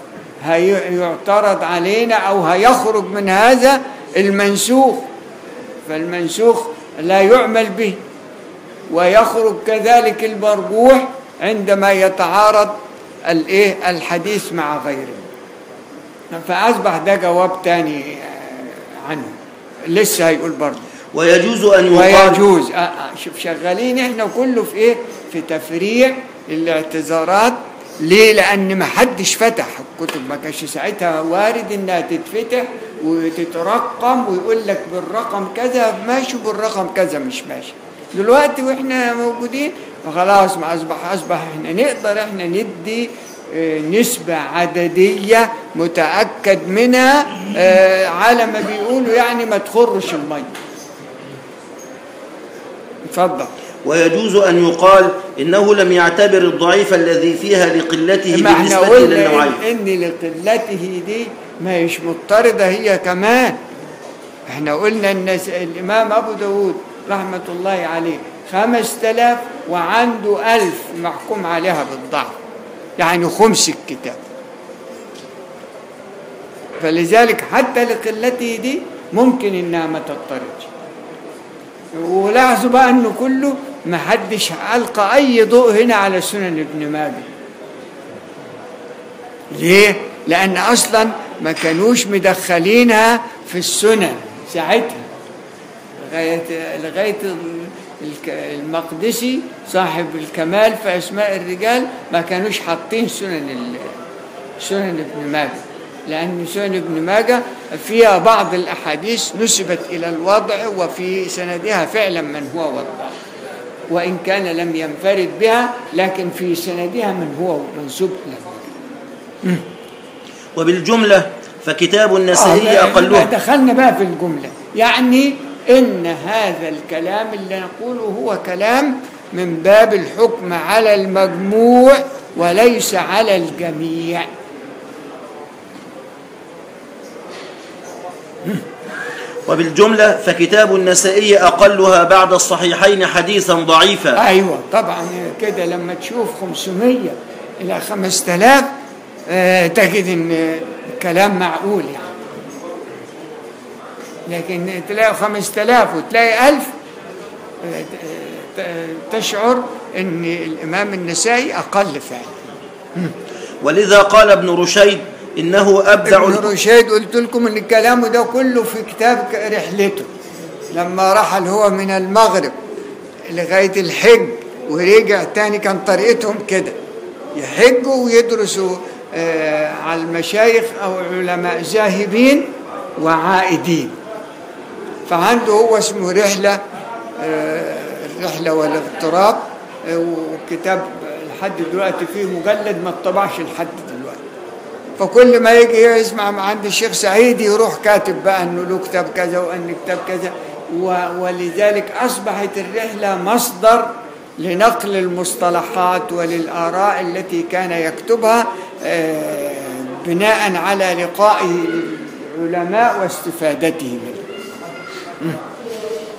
هيعترض علينا أو هيخرج من هذا المنسوخ فالمنسوخ لا يعمل به ويخرج كذلك المرجوح عندما يتعارض الايه الحديث مع غيره فأصبح ده جواب تاني عنه لسه هيقول برضه ويجوز أن يقال ويجوز آه آه شوف شغالين احنا كله في ايه في تفريع الاعتذارات ليه لان ما حدش فتح الكتب ما كانش ساعتها وارد انها تتفتح وتترقم ويقول لك بالرقم كذا ماشي بالرقم كذا مش ماشي دلوقتي واحنا موجودين فخلاص ما اصبح اصبح احنا نقدر احنا ندي نسبة عددية متأكد منها على ما بيقولوا يعني ما تخرش المية اتفضل ويجوز أن يقال إنه لم يعتبر الضعيف الذي فيها لقلته ما احنا بالنسبة قلنا للنوعين إن, إن لقلته دي ما هيش مضطردة هي كمان احنا قلنا ان الإمام أبو داود رحمة الله عليه خمس تلاف وعنده ألف محكوم عليها بالضعف يعني خمس الكتاب فلذلك حتى لقلته دي ممكن انها ما تضطردش ولاحظوا بقى انه كله ما حدش القى اي ضوء هنا على سنن ابن ماجه ليه لان اصلا ما كانوش مدخلينها في السنن ساعتها لغايه لغايه المقدسي صاحب الكمال في اسماء الرجال ما كانوش حاطين سنن سنن ابن ماجه لأن سنن ابن ماجه فيها بعض الأحاديث نسبت إلى الوضع وفي سندها فعلا من هو وضع وإن كان لم ينفرد بها لكن في سندها من هو منسوب له وبالجملة فكتاب النسائي آه أقلها دخلنا بقى في الجملة يعني إن هذا الكلام اللي نقوله هو كلام من باب الحكم على المجموع وليس على الجميع وبالجملة فكتاب النسائي أقلها بعد الصحيحين حديثا ضعيفا أيوة طبعا كده لما تشوف 500 إلى 5000 آه تجد إن كلام معقول يعني لكن تلاقي 5000 وتلاقي 1000 تشعر ان الامام النسائي اقل فعلا ولذا قال ابن رشيد انه ابدع ابن رشيد قلت لكم ان كلامه ده كله في كتاب رحلته لما رحل هو من المغرب لغايه الحج ورجع تاني كان طريقتهم كده يحجوا ويدرسوا آه على المشايخ او علماء ذاهبين وعائدين فعنده هو اسمه رحلة الرحلة والاغتراب وكتاب لحد دلوقتي فيه مجلد ما اتطبعش لحد دلوقتي فكل ما يجي يسمع عند الشيخ سعيد يروح كاتب بقى انه له كتاب كذا وان كتاب كذا ولذلك اصبحت الرحلة مصدر لنقل المصطلحات وللآراء التي كان يكتبها بناء على لقائه العلماء واستفادته منه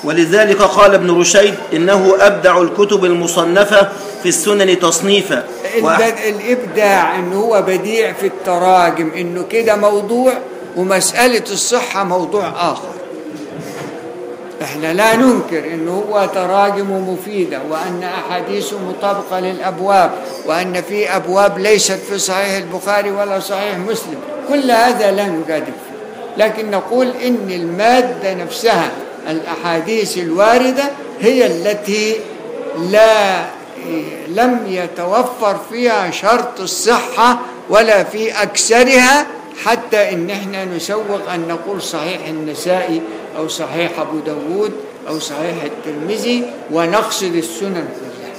ولذلك قال ابن رشيد إنه أبدع الكتب المصنفة في السنن تصنيفا وأح- الب- الإبداع إنه هو بديع في التراجم إنه كده موضوع ومسألة الصحة موضوع آخر احنا لا ننكر انه هو تراجم مفيدة وان احاديثه مطابقة للابواب وان في ابواب ليست في صحيح البخاري ولا صحيح مسلم كل هذا لا نجادل فيه لكن نقول ان المادة نفسها الاحاديث الواردة هي التي لا لم يتوفر فيها شرط الصحة ولا في أكثرها حتى إن إحنا نسوق أن نقول صحيح النسائي أو صحيح أبو داود أو صحيح الترمذي ونقصد السنن كلها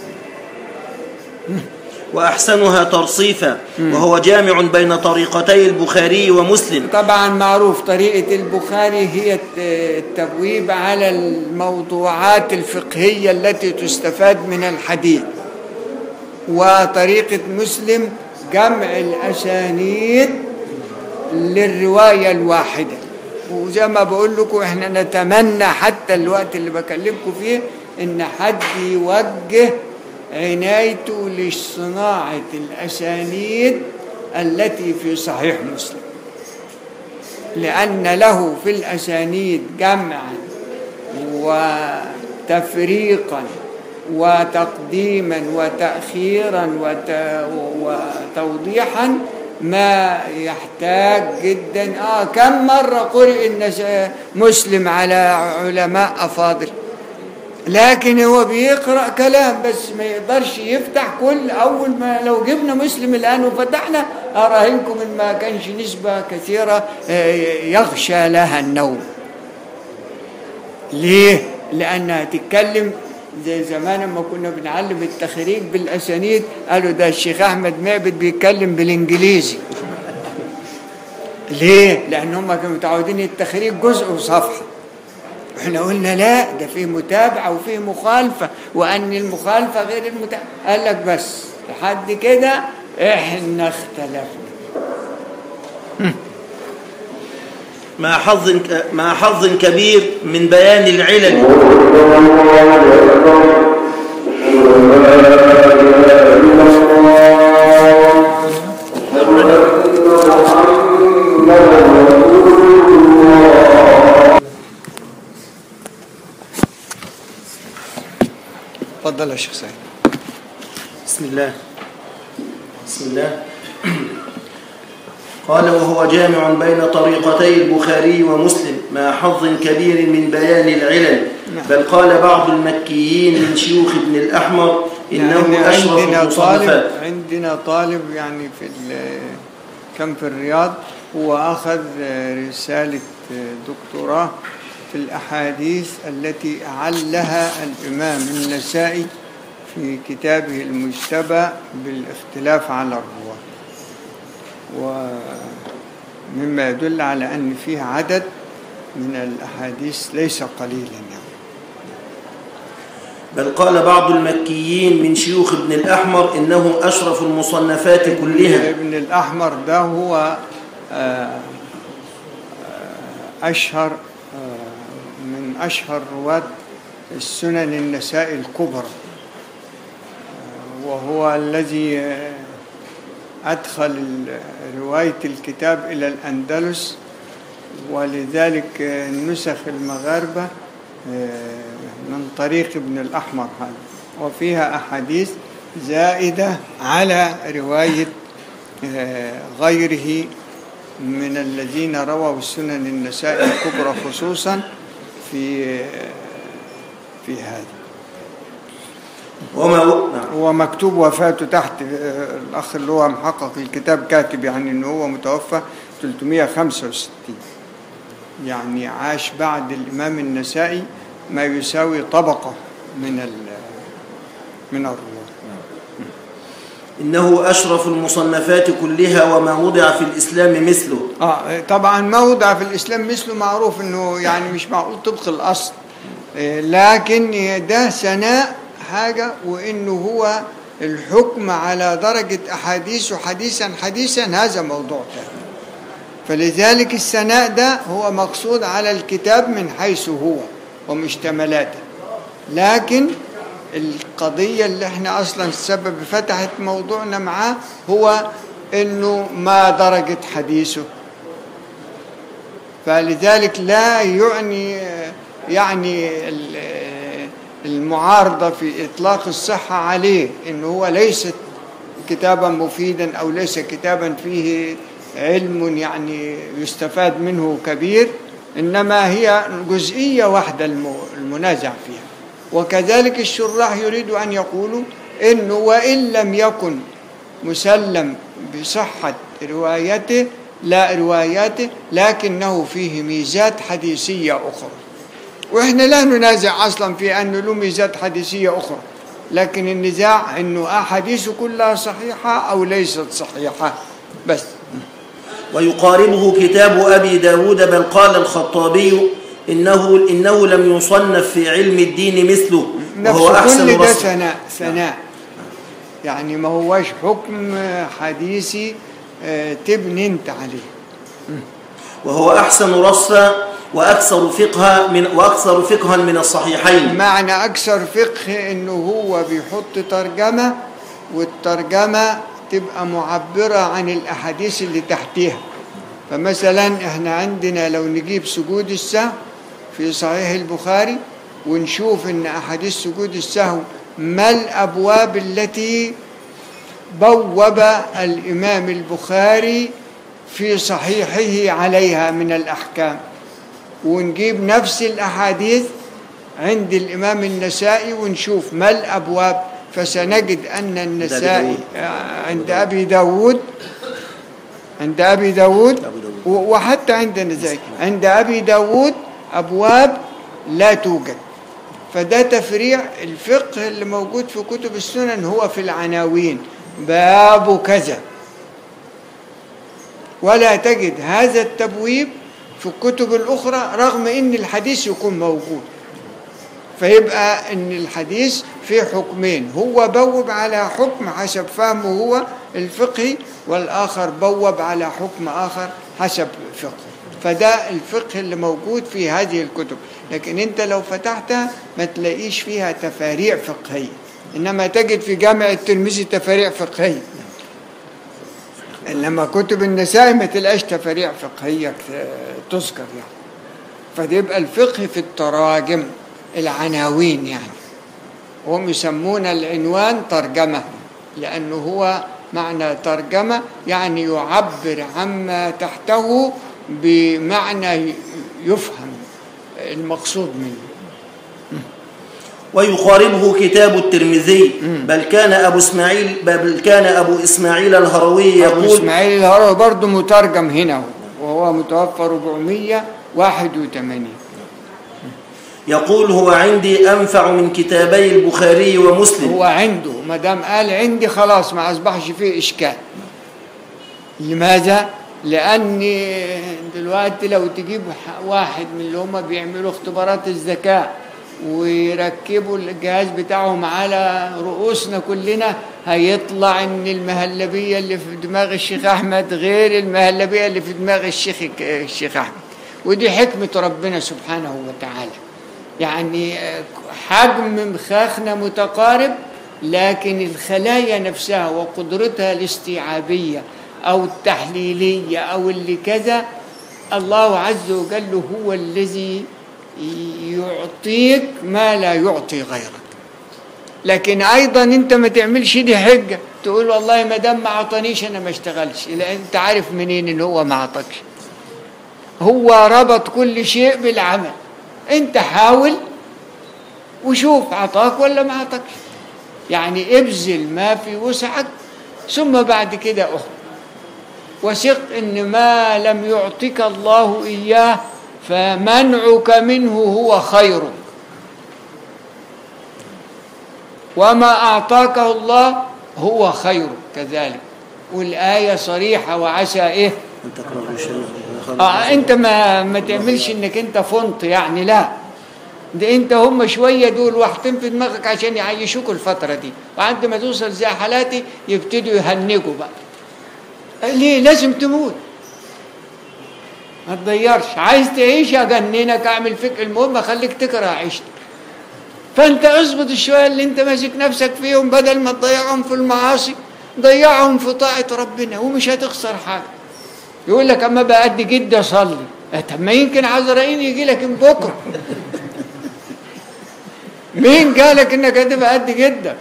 وأحسنها ترصيفا وهو جامع بين طريقتي البخاري ومسلم طبعا معروف طريقة البخاري هي الت- التبويب على الموضوعات الفقهية التي تستفاد من الحديث وطريقة مسلم جمع الأسانيد للرواية الواحدة وزي ما بقول لكم احنا نتمنى حتى الوقت اللي بكلمكم فيه ان حد يوجه عنايته لصناعة الأسانيد التي في صحيح مسلم لأن له في الأسانيد جمعا وتفريقا وتقديما وتأخيرا وت... وتوضيحا ما يحتاج جدا آه كم مرة قرئ النس... مسلم على علماء أفاضل لكن هو بيقرأ كلام بس ما يقدرش يفتح كل أول ما لو جبنا مسلم الآن وفتحنا أراهنكم إن ما كانش نسبة كثيرة آه، يغشى لها النوم ليه؟ لأنها تتكلم زي زمان لما كنا بنعلم التخريج بالأسانيد قالوا ده الشيخ أحمد معبد بيتكلم بالإنجليزي ليه؟ لأن هم كانوا متعودين التخريج جزء وصفحة احنا قلنا لا ده في متابعة وفي مخالفة وأن المخالفة غير المتابعة قال لك بس لحد كده احنا اختلفنا مع حظ مع حظ كبير من بيان العلل اتفضل يا شيخ سعيد بسم الله بسم الله قال وهو جامع بين طريقتي البخاري ومسلم مع حظ كبير من بيان العلل نعم. بل قال بعض المكيين من شيوخ ابن الأحمر إنه يعني أشرف عندنا طالب المصنفات عندنا طالب يعني في ال- كان في الرياض هو أخذ رسالة دكتوراه في الأحاديث التي أعلها الإمام النسائي في كتابه المجتبى بالاختلاف على الرواة ومما يدل على أن فيه عدد من الأحاديث ليس قليلا يعني بل قال بعض المكيين من شيوخ ابن الأحمر إنه أشرف المصنفات كلها ابن الأحمر ده هو آه، آه، أشهر آه، من أشهر رواة السنن النساء الكبرى آه، وهو الذي آه، أدخل ال- رواية الكتاب إلى الأندلس ولذلك آه، نسخ المغاربة آه، من طريق ابن الأحمر هذا وفيها أحاديث زائدة على رواية آه، غيره من الذين رووا السنن النساء الكبرى خصوصا في آه، في هذا وما نعم. هو مكتوب وفاته تحت آه، الأخ اللي هو محقق الكتاب كاتب يعني إنه هو متوفى 365 يعني عاش بعد الإمام النسائي ما يساوي طبقة من ال من الرواة إنه أشرف المصنفات كلها وما وضع في الإسلام مثله آه طبعا موضع في الإسلام مثله معروف إنه يعني مش معقول طبق الأصل آه، لكن ده ثناء حاجة وإنه هو الحكم على درجة أحاديثه حديثا حديثا هذا موضوع ثاني فلذلك الثناء ده هو مقصود على الكتاب من حيث هو ومشتملاته لكن القضية اللي احنا أصلا السبب فتحت موضوعنا معاه هو إنه ما درجة حديثه فلذلك لا يعني يعني ال- المعارضة في إطلاق الصحة عليه إنه هو ليس كتابا مفيدا أو ليس كتابا فيه علم يعني يستفاد منه كبير إنما هي جزئية واحدة الم- المنازع فيها وكذلك الشراح يريد أن يقولوا إنه وإن لم يكن مسلم بصحة روايته لا رواياته لكنه فيه ميزات حديثية أخرى وإحنا لا ننازع أصلا في أنه له ميزات حديثية أخرى لكن النزاع أنه أحاديثه كلها صحيحة أو ليست صحيحة بس ويقاربه كتاب أبي داود بل قال الخطابي إنه, إنه لم يصنف في علم الدين مثله وهو نفس أحسن كل ده رسم ثناء ثناء يعني ما هوش حكم حديثي آه، تبني انت عليه وهو أحسن رصا وأكثر فقها من وأكثر فقها من الصحيحين معنى أكثر فقه إنه هو بيحط ترجمة والترجمة تبقى معبرة عن الأحاديث اللي تحتها فمثلا احنا عندنا لو نجيب سجود السهو في صحيح البخاري ونشوف ان أحاديث سجود السهو ما الأبواب التي بوب الإمام البخاري في صحيحه عليها من الأحكام ونجيب نفس الأحاديث عند الإمام النسائي ونشوف ما الأبواب فسنجد أن النسائي آه، عند أبي داود عند أبي داود أبي داود. و- وحتى عند النسائي عند أبي داود أبواب لا توجد فده تفريع الفقه اللي موجود في كتب السنن هو في العناوين باب كذا ولا تجد هذا التبويب في الكتب الأخرى رغم أن الحديث يكون موجود فيبقى أن الحديث فيه حكمين هو بوب على حكم حسب فهمه هو الفقهي والآخر بوب على حكم آخر حسب فقهه فده الفقه اللي موجود في هذه الكتب لكن انت لو فتحتها ما تلاقيش فيها تفاريع فقهية إنما تجد في جامع الترمذي تفاريع فقهية انما كتب النساء ما تلاقيش تفاريع فقهيه كت- تذكر يعني فيبقى الفقه في التراجم العناوين يعني هم يسمون العنوان ترجمه لانه هو معنى ترجمه يعني يعبر عما تحته بمعنى ي- يفهم المقصود منه ويقاربه كتاب الترمذي بل كان أبو إسماعيل بل كان أبو إسماعيل الهروي أبو يقول إسماعيل الهروي برضه مترجم هنا وهو متوفى 481 يقول هو عندي أنفع من كتابي البخاري ومسلم هو عنده ما دام قال عندي خلاص ما أصبحش فيه إشكال لماذا؟ لأن دلوقتي لو تجيب ح- واحد من اللي هم بيعملوا اختبارات الذكاء ويركبوا الجهاز بتاعهم على رؤوسنا كلنا هيطلع ان المهلبيه اللي في دماغ الشيخ احمد غير المهلبيه اللي في دماغ الشيخ الشيخ احمد ودي حكمه ربنا سبحانه وتعالى يعني آه، حجم مخاخنا متقارب لكن الخلايا نفسها وقدرتها الاستيعابيه او التحليليه او اللي كذا الله عز وجل هو الذي يعطيك ما لا يعطي غيرك لكن ايضا انت ما تعملش دي حجه تقول والله ما دام ما عطانيش انا ما اشتغلش لا انت عارف منين ان هو ما عطاكش هو ربط كل شيء بالعمل انت حاول وشوف عطاك ولا ما عطاكش يعني ابذل ما في وسعك ثم بعد كده اخرج وثق ان ما لم يعطك الله اياه فمنعك منه هو خير وما اعطاكه الله هو خير كذلك والايه صريحه وعسى ايه أن تكرهوا شيئا آه انت ما ما تعملش انك انت فنط يعني لا ده انت هم شويه دول واحطين في دماغك عشان يعيشوك الفتره دي وعند ما توصل زي حالاتي يبتدوا يهنجوا بقى ليه لازم تموت ما تضيعش عايز تعيش اجننك اعمل فيك المهم اخليك تكره عيشتك فانت اظبط الشويه اللي انت ماسك نفسك فيهم بدل ما تضيعهم في المعاصي ضيعهم في طاعه ربنا ومش هتخسر حاجه يقول لك اما بقى قد جده صلي طب ما يمكن عزرائيل يجي لك من بكره مين قالك انك هتبقى قد جده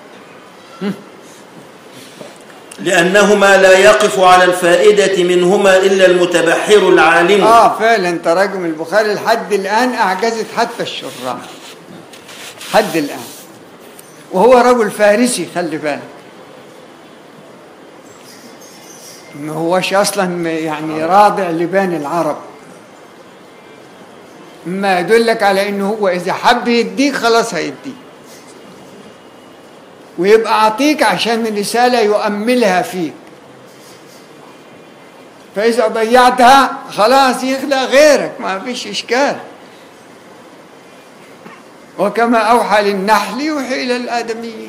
لأنهما لا يقف على الفائدة منهما إلا المتبحر العالم اه فعلا تراجم البخاري لحد الان اعجزت حتى الشراح حد الان وهو رجل فارسي خلي بالك ما هوش اصلا يعني راضع لبان العرب ما يدلك على انه هو اذا حب يديك خلاص هيديك ويبقى عطيك عشان الرسالة يؤملها فيك فإذا ضيعتها خلاص يخلق غيرك ما فيش إشكال وكما أوحى للنحل يوحي إلى الآدميين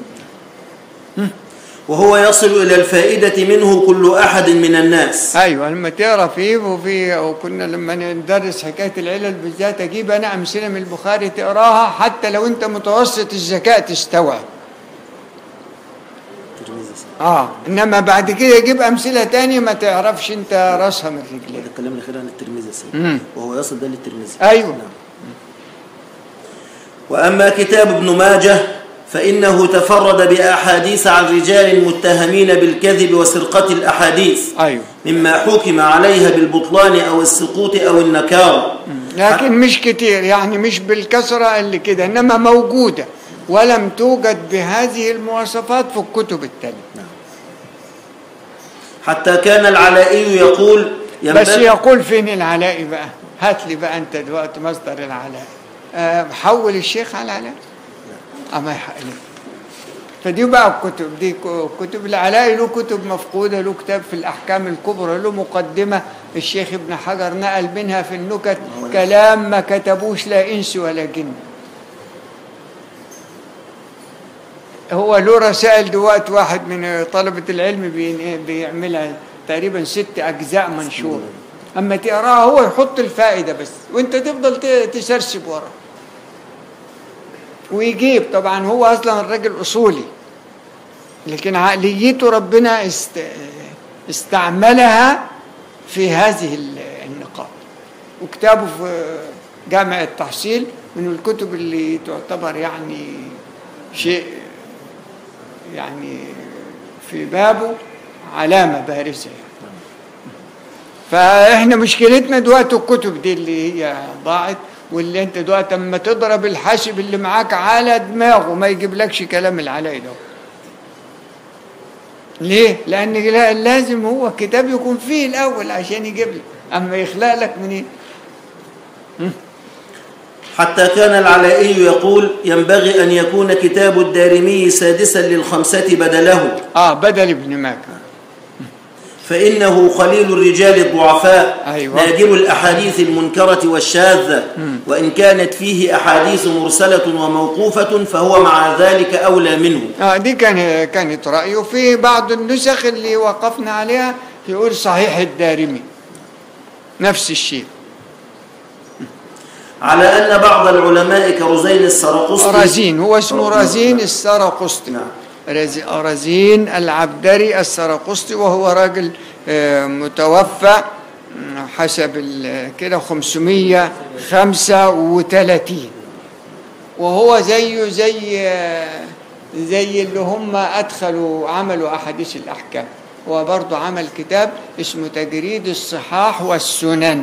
وهو يصل إلى الفائدة منه كل أحد من الناس أيوة لما تقرا فيه وفي وكنا لما ندرس حكاية العلل بالذات أجيب أنا أمثلة من البخاري تقراها حتى لو أنت متوسط الذكاء تستوعب اه انما بعد كده يجيب امثله تانية ما تعرفش انت راسها من رجليك هذا الكلام الأخير عن الترمذي السيد مم. وهو يصل ده للترمذي أيوة. نعم. وأما كتاب ابن ماجه فإنه تفرد بأحاديث عن رجال متهمين بالكذب وسرقة الأحاديث ايوه مما حكم عليها بالبطلان أو السقوط أو النكار لكن مش كتير يعني مش بالكثرة اللي كده إنما موجودة ولم توجد بهذه المواصفات في الكتب التانية حتى كان العلائي يقول بس ينبغي يقول فين العلاء بقى هات لي بقى أنت دلوقتي مصدر العلاء أه حول الشيخ على العلاء أما يحق لي فدي بقى الكتب دي ك- كتب العلاء له كتب مفقودة له كتاب في الأحكام الكبرى له مقدمة الشيخ ابن حجر نقل منها في النكت كلام ما كتبوش لا إنس ولا جن هو له رسائل دلوقتي واحد من طلبة العلم بين- بيعملها تقريبا ست أجزاء منشورة أما تقراها هو يحط الفائدة بس وأنت تفضل ت- تسرسب ورا ويجيب طبعا هو أصلا الراجل أصولي لكن عقليته ربنا است... استعملها في هذه ال- النقاط وكتابه في جامع التحصيل من الكتب اللي تعتبر يعني شيء يعني في بابه علامة بارزة يعني. فاحنا مشكلتنا دلوقتي الكتب دي اللي هي ضاعت واللي انت دلوقتي اما تضرب الحاسب اللي معاك على دماغه ما يجيبلكش كلام العلاء ده ليه؟ لأن لا- لازم هو كتاب يكون فيه الأول عشان يجيب لك أما يخلق لك منين؟ حتى كان العلائي يقول ينبغي أن يكون كتاب الدارمي سادسا للخمسة بدله آه بدل ابن ماجه فإنه قليل الرجال الضعفاء أيوة. نادر الأحاديث المنكرة والشاذة وإن كانت فيه أحاديث مرسلة وموقوفة فهو مع ذلك أولى منه آه دي كان كانت رأيه في بعض النسخ اللي وقفنا عليها يقول صحيح الدارمي نفس الشيء على أن بعض العلماء كرزين السرقسطي رزين هو اسمه رزين السرقسطي نعم. رز- رزين العبدري السرقسطي وهو راجل آه، متوفى مم، حسب ال- كده 535 وهو زيه زي آه، زي اللي هم أدخلوا عملوا أحاديث الأحكام هو برضه عمل كتاب اسمه تجريد الصحاح والسنن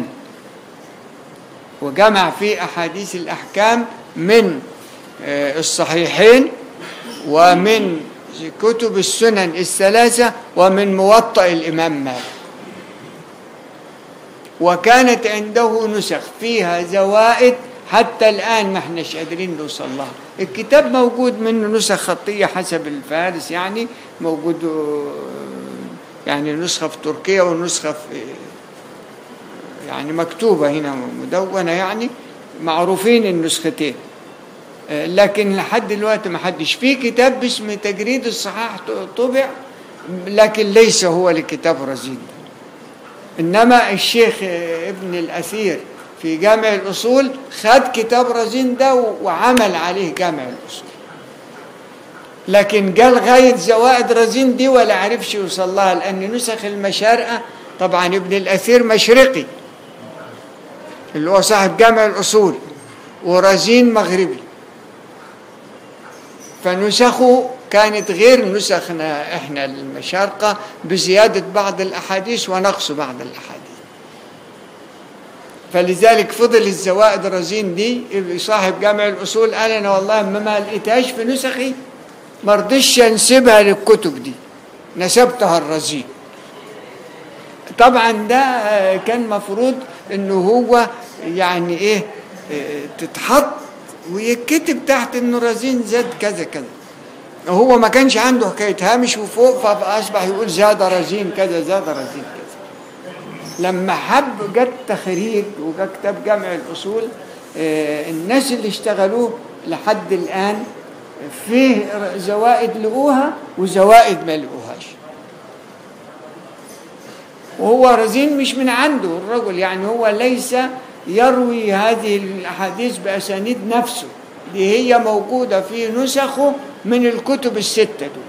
وجمع فيه أحاديث الأحكام من آه، الصحيحين ومن كتب السنن الثلاثة ومن موطأ الإمام مالك وكانت عنده نسخ فيها زوائد حتى الآن ما احناش قادرين نوصل لها الكتاب موجود منه نسخ خطية حسب الفارس يعني موجود آه، يعني نسخة في تركيا ونسخة في يعني مكتوبة هنا مدونة يعني معروفين النسختين آه، لكن لحد دلوقتي ما حدش في كتاب باسم تجريد الصحاح طبع لكن ليس هو لكتاب رزين إنما الشيخ ابن الأثير في جامع الأصول خد كتاب رزين ده وعمل عليه جامع الأصول لكن قال غاية زوائد رزين دي ولا عرفش يوصل لها لأن نسخ المشارقة طبعا ابن الأثير مشرقي اللي هو صاحب جامع الأصول ورزين مغربي فنسخه كانت غير نسخنا احنا المشارقة بزيادة بعض الأحاديث ونقص بعض الأحاديث فلذلك فضل الزوائد رزين دي صاحب جامع الأصول قال أنا والله ما لقيتهاش في نسخي ما رضيتش انسبها للكتب دي نسبتها الرزين طبعا ده كان مفروض انه هو يعني ايه تتحط ويتكتب تحت انه رزين زاد كذا كذا هو ما كانش عنده حكايه هامش وفوق فاصبح يقول زاد رزين كذا زاد رزين كذا لما حب جت تخريج وجا كتاب جمع الاصول الناس اللي اشتغلوه لحد الان فيه زوائد لقوها وزوائد ما لقوهاش وهو رزين مش من عنده الرجل يعني هو ليس يروي هذه الأحاديث بأسانيد نفسه دي هي موجودة في نسخه من الكتب الستة دول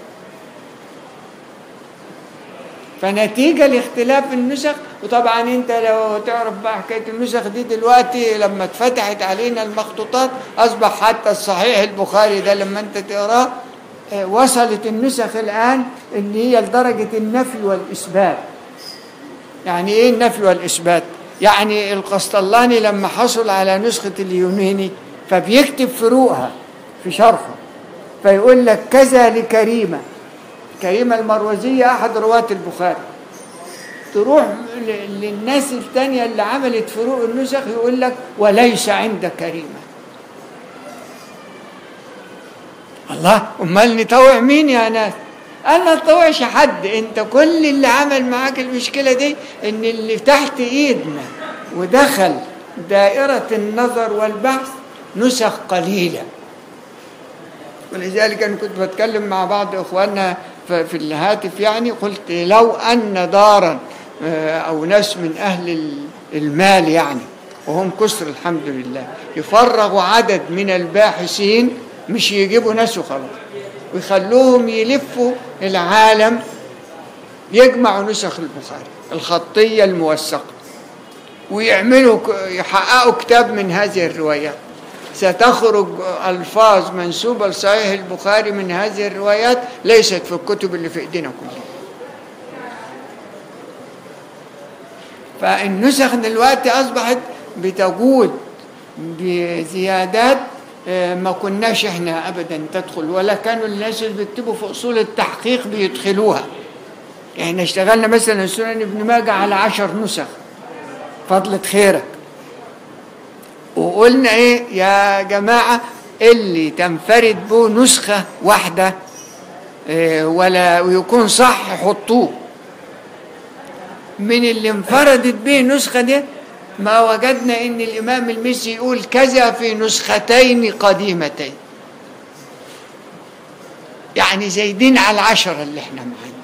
فنتيجة لاختلاف النسخ وطبعا انت لو تعرف بقى حكاية النسخ دي دلوقتي لما اتفتحت علينا المخطوطات اصبح حتى الصحيح البخاري ده لما انت تقراه وصلت النسخ الان اللي هي لدرجة النفي والإثبات يعني ايه النفي والإثبات يعني القسطلاني لما حصل على نسخة اليوناني فبيكتب فروقها في شرحه فيقول لك كذا لكريمة كريمة المروزية أحد رواة البخاري تروح للناس الثانية اللي عملت فروق النسخ يقول لك وليس عند كريمة الله أمال نطوع مين يا ناس قال ما تطوعش حد انت كل اللي عمل معاك المشكلة دي ان اللي تحت ايدنا ودخل دائرة النظر والبحث نسخ قليلة ولذلك انا كنت بتكلم مع بعض اخواننا في الهاتف يعني قلت لو ان دارا او ناس من اهل المال يعني وهم كسر الحمد لله يفرغوا عدد من الباحثين مش يجيبوا ناس وخلاص ويخلوهم يلفوا العالم يجمعوا نسخ البخاري الخطية الموثقة ويعملوا يحققوا كتاب من هذه الروايات ستخرج ألفاظ منسوبة لصحيح البخاري من هذه الروايات ليست في الكتب اللي في ايدينا كلها فالنسخ دلوقتي أصبحت بتجود بزيادات ما كناش احنا ابدا تدخل ولا كانوا الناس اللي بيكتبوا في اصول التحقيق بيدخلوها احنا اشتغلنا مثلا سنن ابن ماجه على عشر نسخ فضلة خيرك وقلنا ايه يا جماعة اللي تنفرد به نسخة واحدة اه ولا ويكون صح حطوه من اللي انفردت به نسخة دي ما وجدنا ان الامام المزي يقول كذا في نسختين قديمتين يعني زايدين على العشرة اللي احنا معانا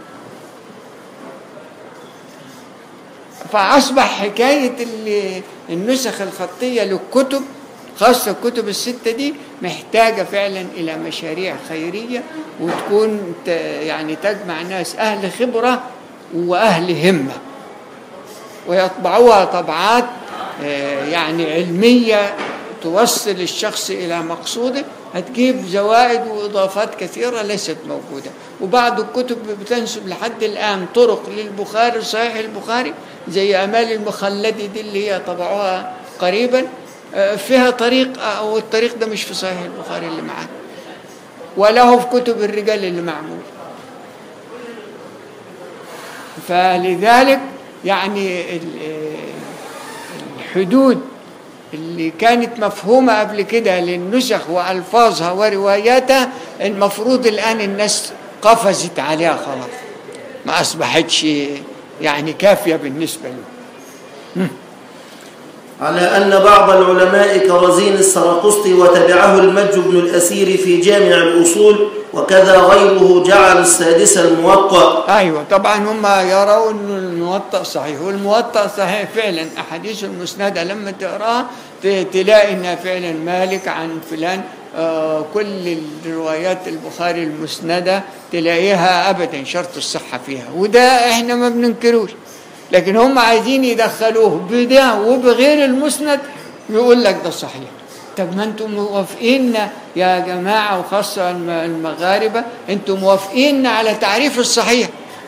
فأصبح حكاية النسخ الخطية للكتب خاصة الكتب الستة دي محتاجة فعلا إلى مشاريع خيرية وتكون يعني تجمع ناس أهل خبرة وأهل همة ويطبعوها طبعات يعني علمية توصل الشخص إلى مقصوده هتجيب زوائد وإضافات كثيرة ليست موجودة وبعض الكتب بتنسب لحد الآن طرق للبخاري صحيح البخاري زي أمال المخلدي دي اللي هي طبعوها قريبا فيها طريق أو الطريق ده مش في صحيح البخاري اللي معاه ولا هو في كتب الرجال اللي معمول فلذلك يعني الحدود اللي كانت مفهومة قبل كده للنسخ وألفاظها ورواياتها المفروض الآن الناس قفزت عليها خلاص ما أصبحتش يعني كافية بالنسبة له على أن بعض العلماء كرزين السرقسطي وتبعه المج بن الأسير في جامع الأصول وكذا غيره جعل السادس الموطأ ايوه طبعا هم يروا ان الموطأ صحيح والموطأ صحيح فعلا احاديث المسنده لما تقراها ت- تلاقي انها فعلا مالك عن فلان آه كل الروايات البخاري المسنده تلاقيها ابدا شرط الصحه فيها وده احنا ما بننكروش لكن هم عايزين يدخلوه بده وبغير المسند يقول لك ده صحيح طب ما انتم موافقين يا جماعه وخاصه الم- المغاربه انتم موافقين على تعريف الصحيح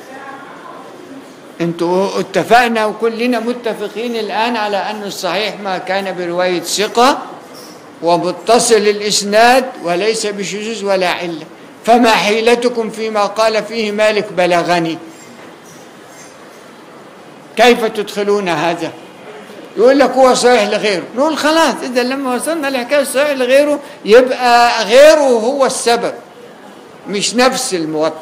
انتوا اتفقنا وكلنا متفقين الان على ان الصحيح ما كان بروايه ثقه ومتصل الاسناد وليس بشذوذ ولا عله فما حيلتكم فيما قال فيه مالك بلغني كيف تدخلون هذا يقول لك هو صحيح لغيره نقول خلاص اذا لما وصلنا لحكايه صحيح لغيره يبقى غيره هو السبب مش نفس الموطأ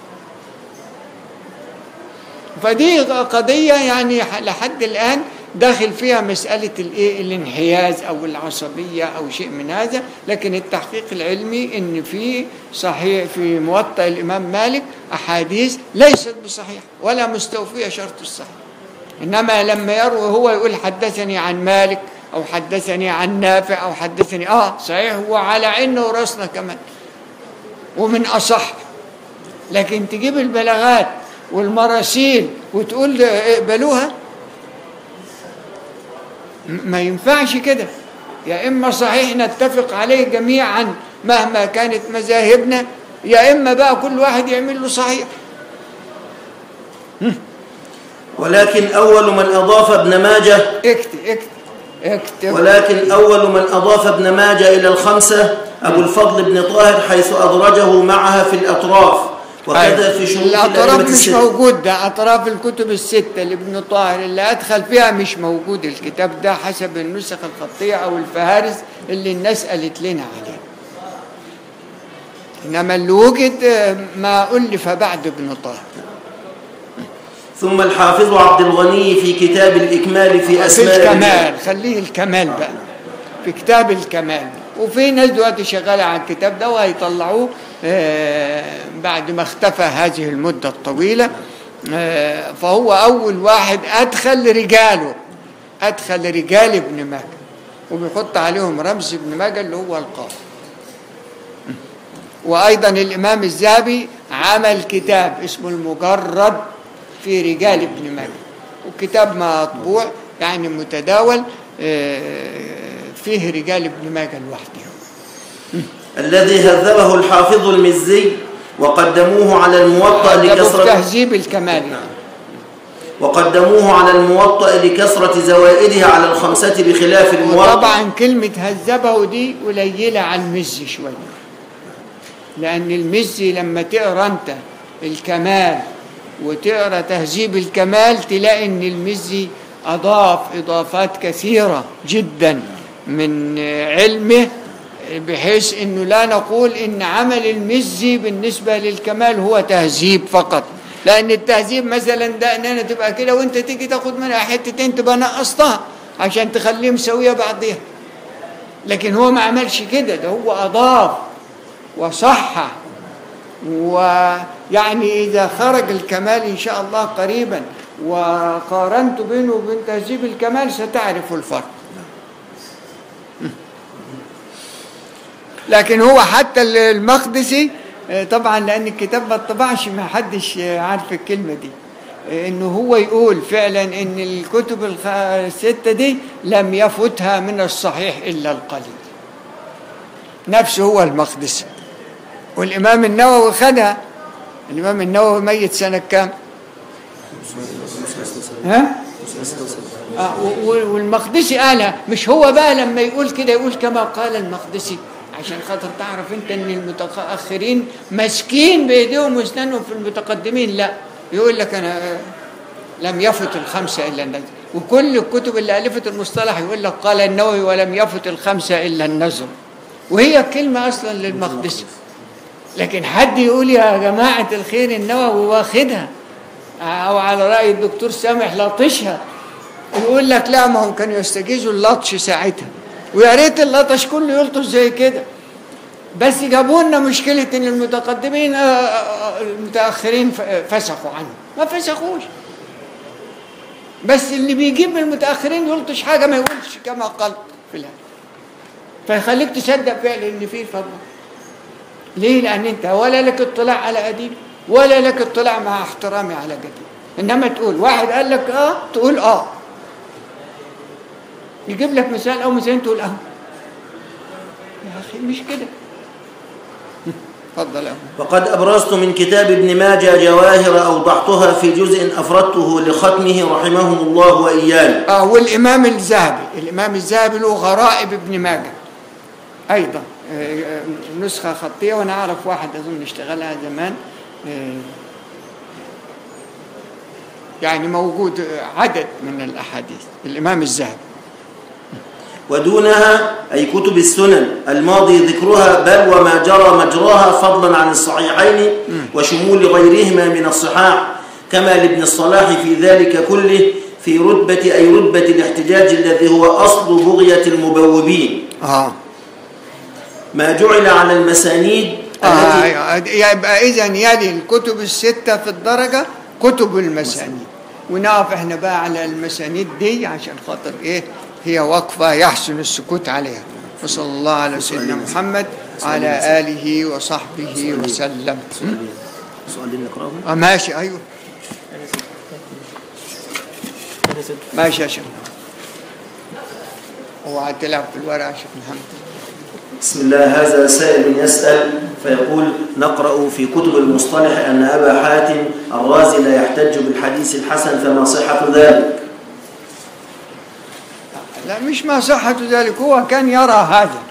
فدي قضية يعني لحد الآن داخل فيها مسألة الإيه الانحياز أو العصبية أو شيء من هذا لكن التحقيق العلمي إن في صحيح في موطأ الإمام مالك أحاديث ليست بصحيح ولا مستوفية شرط الصحيح إنما لما يروي هو يقول حدثني عن مالك أو حدثني عن نافع أو حدثني آه صحيح هو على عيننا وراسنا كمان ومن أصح لكن تجيب البلاغات والمراسيل وتقول اقبلوها م- ما ينفعش كده يا إما صحيح نتفق عليه جميعا مهما كانت مذاهبنا يا إما بقى كل واحد يعمل له صحيح ولكن أول من أضاف ابن ماجه اكتب اكتب اكتب ولكن أول من أضاف ابن ماجه إلى الخمسة أبو الفضل بن طاهر حيث أدرجه معها في الأطراف وكذا في شروط الأطراف الأئمة مش الستة موجود ده أطراف الكتب الستة لابن طاهر اللي أدخل فيها مش موجود الكتاب ده حسب النسخ الخطية أو الفهارس اللي الناس قالت لنا عليه إنما اللي وجد آه، ما ألف بعد ابن طاهر ثم الحافظ عبد الغني في كتاب الإكمال في في أسماء الرجال. الكمال خليه الكمال بقى في كتاب الكمال وفي ناس دلوقتي شغالة على الكتاب ده وهيطلعوه آه، بعد ما اختفى هذه المدة الطويلة آه، فهو أول واحد أدخل رجاله أدخل رجال ابن ماجه وبيحط عليهم رمز ابن ماجه اللي هو القاف وأيضا الإمام الذهبي عمل كتاب اسمه المجرد في رجال ابن ماجه وكتاب مطبوع يعني متداول آه، فيه رجال ابن ماجه لوحده الذي هذبه الحافظ المزي وقدموه على الموطأ ده في لكثرة تهذيب الكمال وقدموه على الموطأ لكثرة زوائده على الخمسة بخلاف الموطأ وطبعا كلمة هذبه دي قليلة على المزي شوية لأن المزي لما تقرا أنت الكمال وتقرا تهذيب الكمال تلاقي إن المزي أضاف إضافات كثيرة جدا من علمه بحيث إنه لا نقول إن عمل المزي بالنسبة للكمال هو تهذيب فقط لأن التهذيب مثلا ده إن أنا تبقى كده وأنت تيجي تاخد منها حتتين تبقى نقصتها عشان تخليه مسوية بعضيها لكن هو ما عملش كده ده هو أضاف وصحح ويعني إذا خرج الكمال إن شاء الله قريبا وقارنت بينه وبين تهذيب الكمال ستعرف الفرق لكن هو حتى المقدسي آه، طبعا لأن الكتاب ما اتطبعش ما حدش آه، عارف الكلمة دي آه، إنه هو يقول فعلا إن الكتب الخ- الستة دي لم يفتها من الصحيح إلا القليل نفسه هو المقدسي والإمام النووي خدها الإمام النووي ميت سنة كام؟ ها؟ آه و- و- والمقدسي قالها مش هو بقى لما يقول كده يقول كما قال المقدسي عشان خاطر تعرف انت ان المتاخرين ماسكين بايديهم واسنانهم في المتقدمين لا يقول لك انا آه، لم يفت الخمسه الا النزل وكل الكتب اللي الفت المصطلح يقول لك قال النووي ولم يفت الخمسه الا النزل وهي كلمه اصلا للمقدسي لكن حد يقول يا جماعه الخير النووي واخدها او على راي الدكتور سامح لاطشها يقول لك لا ما هم كانوا يستجيزوا اللطش ساعتها ويا ريت اللطش كله يلطش زي كده بس جابوا لنا مشكله ان المتقدمين آه، آه، المتاخرين ف- فسخوا عنه ما فسخوش بس اللي بيجيب من المتاخرين يلطش حاجه ما يقولش كما قال في الهدف فيخليك تصدق فعلا ان في فضل ليه لان انت ولا لك اطلاع على قديم ولا لك اطلاع مع احترامي على جديد انما تقول واحد قال لك اه تقول اه يجيب لك مثال او مثالين تقول اه يا اخي مش كده اتفضل يا أبو. وقد أبرزت من كتاب ابن ماجه جواهر أوضحتها في جزء أفردته لختمه رحمهم الله وإيانا اه والامام الذهبي الامام الذهبي له غرائب ابن ماجه ايضا آه، آه، نسخه خطيه وانا اعرف واحد اظن اشتغلها زمان آه، يعني موجود آه، عدد من الاحاديث الامام الذهبي ودونها أي كتب السنن الماضي ذكرها بل وما جرى مجراها فضلا عن الصحيحين وشمول غيرهما من الصحاح كما لابن الصلاح في ذلك كله في رتبة أي رتبة الاحتجاج الذي هو أصل بغية المبوبين اه ما جعل على المسانيد آه التي أيوة. يبقى اذا يلي الكتب السته في الدرجه كتب المسانيد ونقف احنا بقى على المسانيد دي عشان خاطر ايه هي وقفه يحسن السكوت عليها وصلى الله على سيدنا محمد وعلى اله وصحبه وسلم سؤالين نقرأهم آه ماشي ايوه ماشي يا شيخ اوعى تلعب في الورقه يا شيخ محمد بسم الله هذا سائل يسأل فيقول نقرأ في كتب المصطلح أن أبا حاتم الرازي لا يحتج بالحديث الحسن فما صحة ذلك لا مش ما صحة ذلك هو كان يرى هذا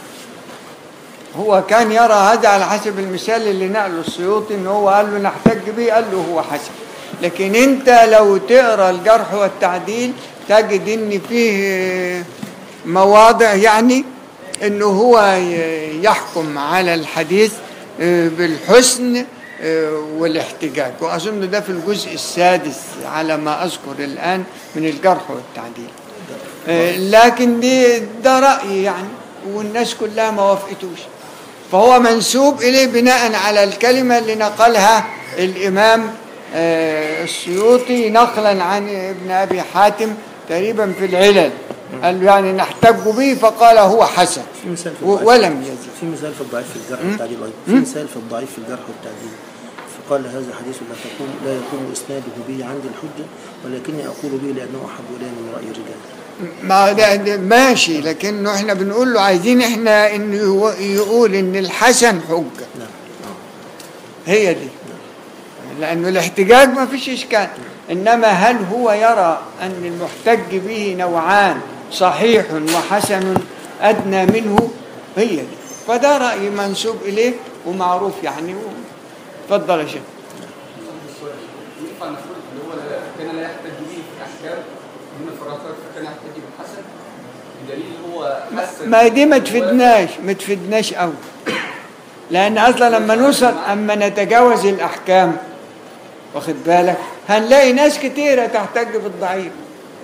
هو كان يرى هذا على حسب المثال اللي نقله السيوطي ان هو قال له نحتج به قال له هو حسن لكن انت لو تقرا الجرح والتعديل تجد ان فيه مواضع يعني انه هو يحكم على الحديث بالحسن والاحتجاج واظن ده في الجزء السادس على ما اذكر الان من الجرح والتعديل لكن دي ده رأي يعني والناس كلها ما وافقتوش فهو منسوب إليه بناء على الكلمة اللي نقلها الإمام آه، السيوطي نقلا عن ابن أبي حاتم تقريبا في العلل قال له يعني نحتج به فقال هو حسن في مثال في و- الضعيف. ولم يزد في مثال في الضعيف في الجرح والتعديل أيضا في مثال في الضعيف في الجرح والتعديل فقال هذا حديث لا تقوم لا يقوم إسناده به عندي الحجة ولكني أقول به لأنه أحب إلي من رأي الرجال ما ده ده ماشي لكنه احنا بنقول له عايزين احنا انه يو- يقول ان الحسن حجه نعم هي دي لأنه الاحتجاج ما فيش إشكال إنما هل هو يرى أن المحتج به نوعان صحيح وحسن أدنى منه هي دي فده رأي منسوب إليه ومعروف يعني و... اتفضل يا شيخ ينفع نقول اللي هو لا- كان لا يحتج به في احكام من الفراسات فكان يحتج بالحسن بدليل هو حسن ما دي ما تفيدناش ما تفيدناش قوي لأن أصلا لما نوصل أما نتجاوز الأحكام واخد بالك هنلاقي ناس كتيرة تحتج بالضعيف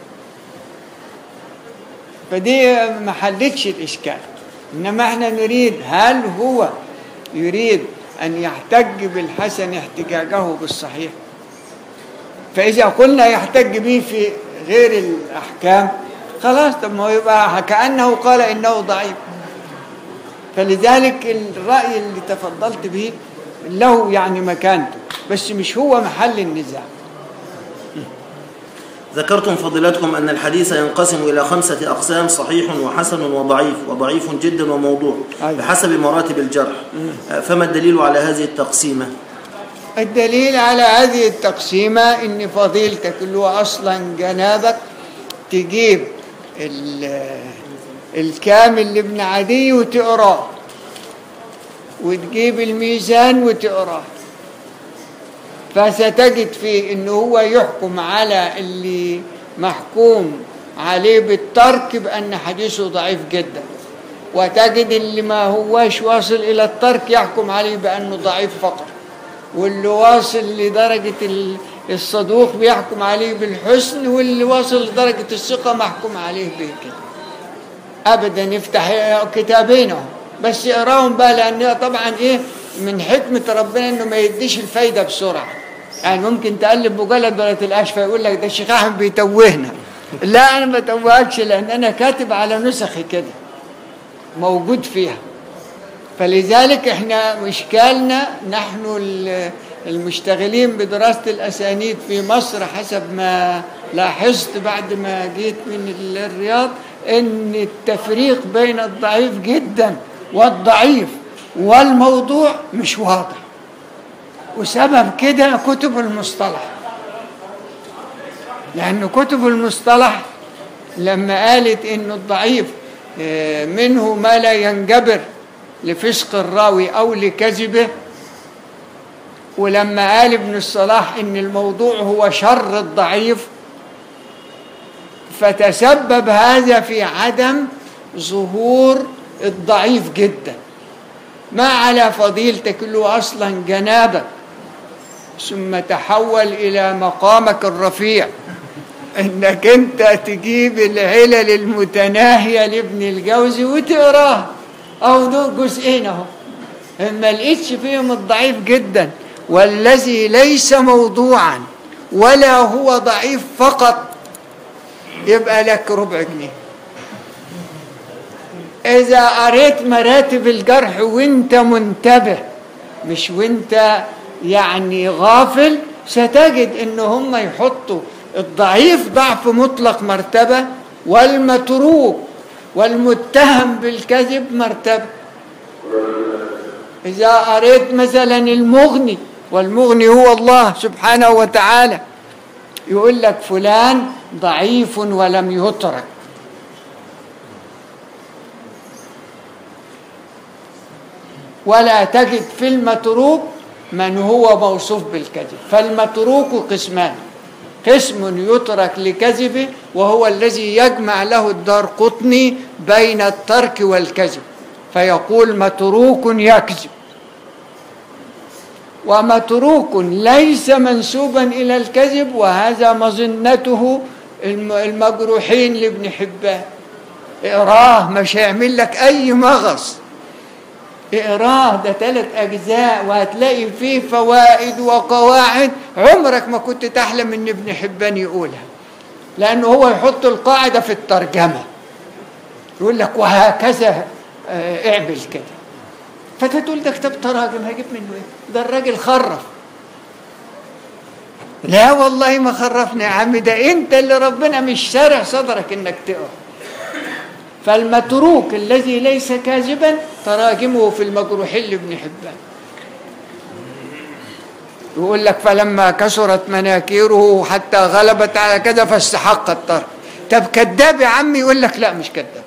فدي ما حلتش الإشكال إنما احنا نريد هل هو يريد أن يحتج بالحسن احتجاجه بالصحيح فإذا قلنا يحتج به في غير الأحكام خلاص طب ما هو يبقى كأنه قال إنه ضعيف فلذلك الرأي اللي تفضلت به له يعني مكانته بس مش هو محل النزاع ذكرتم فضيلتكم أن الحديث ينقسم إلى خمسة أقسام صحيح وحسن وضعيف وضعيف جدا وموضوع أيوة. بحسب مراتب الجرح فما الدليل على هذه التقسيمة الدليل على هذه التقسيمة إن فضيلتك اللي هو أصلا جنابك تجيب ال- الكامل لابن عدي وتقراه وتجيب الميزان وتقراه فستجد فيه إنه هو يحكم على اللي محكوم عليه بالترك بأن حديثه ضعيف جدا وتجد اللي ما هواش واصل إلى الترك يحكم عليه بأنه ضعيف فقط واللي واصل لدرجة ال- الصدوق بيحكم عليه بالحسن واللي واصل لدرجة الثقة محكوم عليه بكده ابدا يفتح كتابين اهو بس يقراهم بقى لان طبعا ايه من حكمه ربنا انه ما يديش الفايده بسرعه يعني ممكن تقلب مجلد ولا تلقاش فيقول لك ده الشيخ احمد بيتوهنا لا انا ما بتوهكش لان انا كاتب على نسخي كده موجود فيها فلذلك احنا مشكالنا نحن ال- المشتغلين بدراسة الأسانيد في مصر حسب ما لاحظت بعد ما جيت من ال- الرياض ان التفريق بين الضعيف جدا والضعيف والموضوع مش واضح وسبب كده كتب المصطلح لأن كتب المصطلح لما قالت إن الضعيف آه، منه ما لا ينجبر لفسق الراوي أو لكذبه ولما قال ابن الصلاح إن الموضوع هو شر الضعيف فتسبب هذا في عدم ظهور الضعيف جدا ما على فضيلتك له أصلا جنابك ثم تحول إلى مقامك الرفيع انك انت تجيب العلل المتناهيه لابن الجوزي وتقراه او دول جزئين اهو ما لقيتش فيهم الضعيف جدا والذي ليس موضوعا ولا هو ضعيف فقط يبقى لك ربع جنيه اذا قريت مراتب الجرح وانت منتبه مش وانت يعني غافل ستجد ان هم يحطوا الضعيف ضعف مطلق مرتبة والمتروك والمتهم بالكذب مرتبة إذا قريت مثلا المغني والمغني هو الله سبحانه وتعالى يقول لك فلان ضعيف ولم يترك ولا تجد في المتروك من هو موصوف بالكذب فالمتروك قسمان قسم يترك لكذبه وهو الذي يجمع له الدار قطني بين الترك والكذب فيقول متروك يكذب ومتروك ليس منسوبا إلى الكذب وهذا مظنته الم- المجروحين لابن حبان اقراه مش هيعمل لك أي مغص اقراه ده ثلاث أجزاء وهتلاقي فيه فوائد وقواعد عمرك ما كنت تحلم إن ابن حبان يقولها لأنه هو يحط القاعدة في الترجمة يقول لك وهكذا آه، اعمل كده فتقول ده كتاب تراجم هجيب منه ايه ده الراجل خرف لا والله ما خرفنا يا عم ده انت اللي ربنا مش شارع صدرك انك تقرا فالمتروك الذي ليس كاذبا تراجمه في المجروحين لابن حبان يقول لك فلما كثرت مناكيره حتى غلبت على كذا فاستحق الترك طب كذاب يا عم يقول لك لا مش كذاب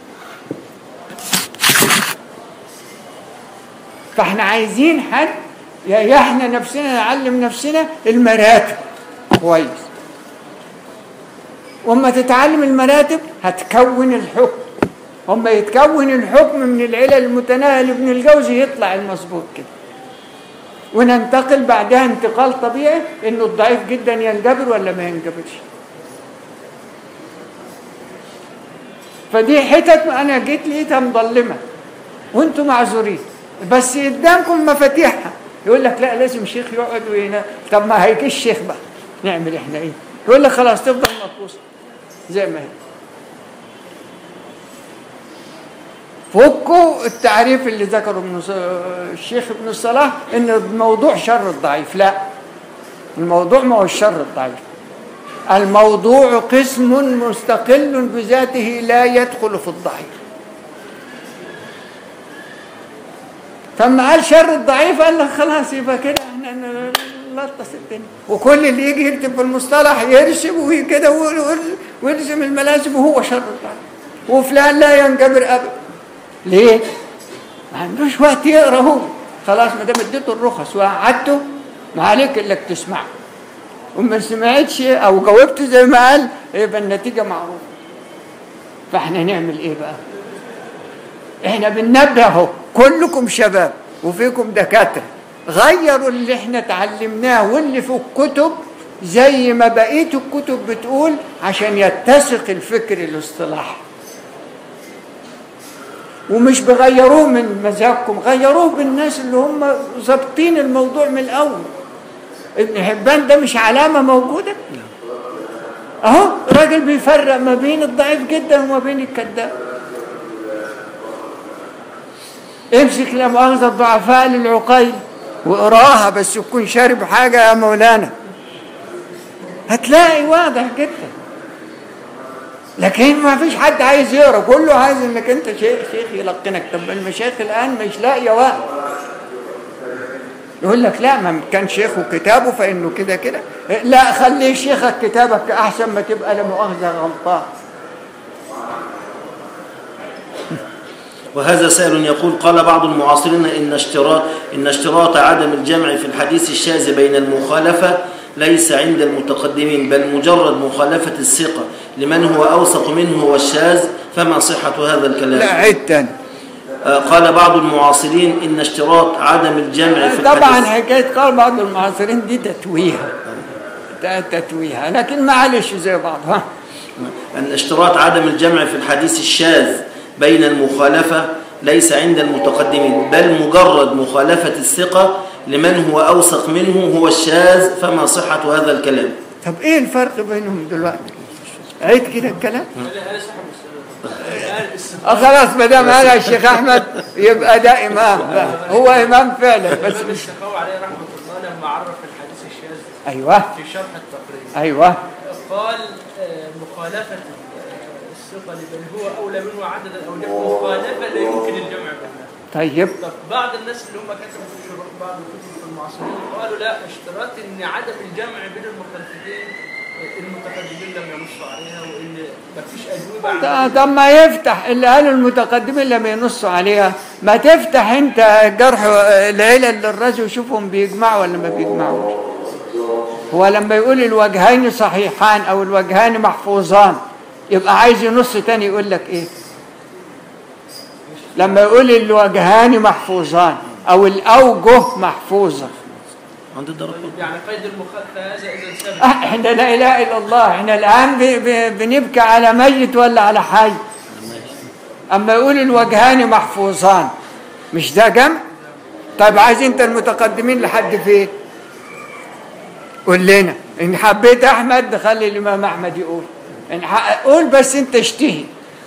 فاحنا عايزين حد يا يا احنا نفسنا نعلم نفسنا المراتب كويس واما تتعلم المراتب هتكون الحكم اما يتكون الحكم من العلل المتناهيه لابن الجوزي يطلع المظبوط كده وننتقل بعدها انتقال طبيعي انه الضعيف جدا ينجبر ولا ما ينجبرش فدي حتت انا جيت لقيتها مظلمه وانتم معذورين بس قدامكم مفاتيحها يقول لك لا لازم شيخ يقعد وينا طب ما هيجي الشيخ بقى نعمل احنا ايه يقول لك خلاص تفضل مطبوسه زي ما هي فكوا التعريف اللي ذكره ابن ص- الشيخ ابن الصلاح ان الموضوع شر الضعيف لا الموضوع ما هو الشر الضعيف الموضوع قسم مستقل بذاته لا يدخل في الضعيف فما قال شر الضعيف قال لك خلاص يبقى كده احنا نلطس الدنيا وكل اللي يجي يكتب في المصطلح يرسم وكده ويرسم الملازم وهو شر الضعيف وفلان لا ينجبر ابدا ليه؟ ما عندوش وقت يقرا هو خلاص ما دام اديته الرخص وقعدته ما عليك الا انك تسمعه وما سمعتش او جاوبت زي ما قال يبقى النتيجه معروفه فاحنا نعمل ايه بقى؟ احنا بننبه اهو كلكم شباب وفيكم دكاتره غيروا اللي احنا اتعلمناه واللي في الكتب زي ما بقية الكتب بتقول عشان يتسق الفكر الاصطلاحي ومش بغيروه من مزاجكم غيروه بالناس اللي هم ظابطين الموضوع من الاول ابن حبان ده مش علامه موجوده اهو راجل بيفرق ما بين الضعيف جدا وما بين الكذاب امسك لا مؤاخذه الضعفاء للعقيل واقراها بس يكون شارب حاجه يا مولانا هتلاقي واضح جدا لكن ما فيش حد عايز يقرا كله عايز انك انت شيخ شيخ يلقنك طب المشايخ الان مش لاقيه وقت يقول لك لا ما كان شيخه كتابه فانه كده كده لا خلي شيخك كتابك احسن ما تبقى لا مؤاخذه غلطان وهذا سائل يقول قال بعض المعاصرين إن اشتراط إن اشتراط عدم الجمع في الحديث الشاذ بين المخالفة ليس عند المتقدمين بل مجرد مخالفة الثقة لمن هو أوثق منه هو الشاذ فما صحة هذا الكلام لا عد تاني آه، قال بعض المعاصرين إن اشتراط عدم الجمع في طبعا الحديث حكايه قال بعض المعاصرين دي تتويهه ده تتويهه لكن معلش زي بعض ها أن اشتراط عدم الجمع في الحديث الشاذ بين المخالفة ليس عند المتقدمين بل مجرد مخالفة الثقة لمن هو أوثق منه هو الشاذ فما صحة هذا الكلام طب ايه الفرق بينهم دلوقتي عيد كده الكلام اه خلاص ما دام قال الشيخ احمد يبقى ده امام بقى. هو امام فعلا بس الإمام مش السخاوي عليه رحمة الله لما عرف الحديث الشاذ ايوه في شرح التقريب ايوه قال آه، مخالفة آه، الثقة لمن هو أولى منه عددا أو جمع مخالفة لا يمكن الجمع بينها طيب طب بعض الناس اللي هم كتبوا في شروح بعض الكتب في المعاصرين قالوا لا اشتراط ان عدم الجمع بين المخالفتين آه، المتقدمين لم ينصوا عليها وان مفيش اجوبه عن طب ما يفتح اللي قالوا المتقدمين لما ينصوا عليها ما تفتح انت جرح العلل للرجل وشوفهم بيجمعوا ولا ما بيجمعوش هو لما يقول الوجهين صحيحان او الوجهان محفوظان يبقى عايز ينص تاني يقول لك ايه لما يقول الوجهان محفوظان او الاوجه محفوظه عند الدرجة يعني قيد المخالفه هذا اذا ثبت آه، احنا لا اله الا الله احنا الان ب- ب- بنبكي على ميت ولا على حي اما يقول الوجهان محفوظان مش ده جمع طيب عايز انت المتقدمين لحد فين قول لنا ان حبيت احمد خلي الامام احمد يقول ان ح- قول بس انت اشتهي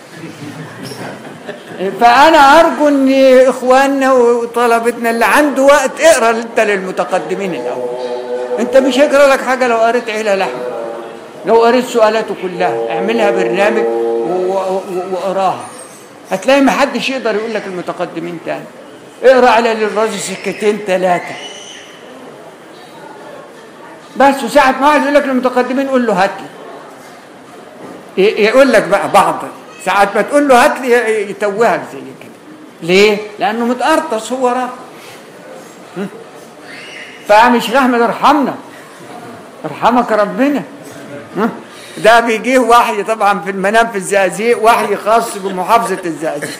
فانا ارجو ان اخواننا وطلبتنا اللي عنده وقت اقرا انت للمتقدمين الاول انت مش هيجرى لك حاجه لو قريت عيله لحم لو قريت سؤالاته كلها اعملها برنامج و- و- و- واقراها هتلاقي ما حدش يقدر يقول لك المتقدمين تاني اقرا على للراجل سكتين ثلاثه بس وساعة ما واحد يقول لك المتقدمين قول له هات لي ي- يقول لك بقى بعض ساعات ما تقول له هات لي ي- يتوهك زي كده ليه؟ لأنه متقرطس هو رب فمش احمد ارحمنا ارحمك ربنا ها؟ ده بيجيه وحي طبعا في المنام في الزقازيق وحي خاص بمحافظة الزقازيق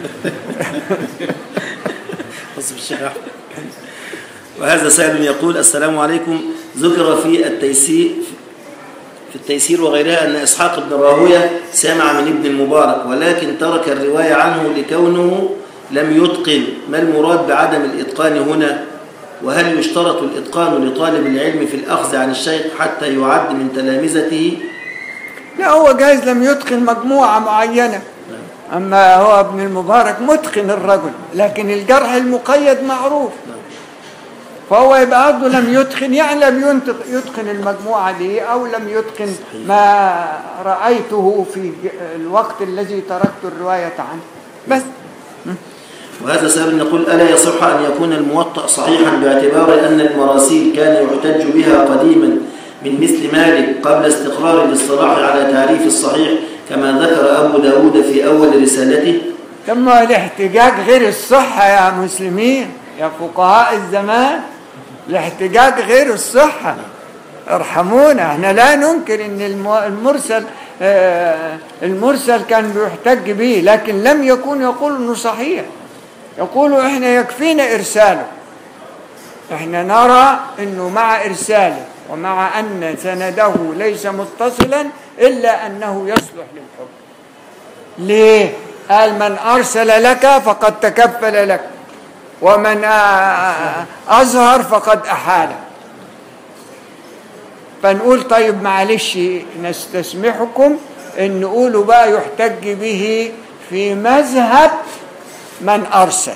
خاص بالشيخ أحمد وهذا سائل يقول السلام عليكم ذكر في التيسير في التيسير وغيرها أن إسحاق بن راهوية سمع من ابن المبارك ولكن ترك الرواية عنه لكونه لم يتقن ما المراد بعدم الإتقان هنا وهل يشترط الإتقان لطالب العلم في الأخذ عن الشيخ حتى يعد من تلامذته لا هو جايز لم يتقن مجموعة معينة أما هو ابن المبارك متقن الرجل لكن الجرح المقيد معروف فهو يبقى برضه لم يتقن يعني لم ينطق- يتقن المجموعة دي أو لم يتقن ما رأيته في ج- الوقت الذي تركت الرواية عنه بس وهذا سبب يقول ألا يصح أن يكون الموطأ صحيحا باعتبار أن المراسيل كان يحتج بها قديما من مثل مالك قبل استقرار الاصطلاح على تعريف الصحيح كما ذكر أبو داود في أول رسالته ثم الاحتجاج غير الصحة يا مسلمين يا فقهاء الزمان الاحتجاج غير الصحة ارحمونا احنا لا ننكر ان الم- المرسل آه، المرسل كان بيحتج به لكن لم يكن يقول انه صحيح يقول احنا يكفينا ارساله احنا نرى انه مع ارساله ومع ان سنده ليس متصلا الا انه يصلح للحكم ليه قال من ارسل لك فقد تكفل لك ومن آه، اظهر فقد احال فنقول طيب معلش نستسمحكم ان نقوله بقى يحتج به في مذهب من ارسل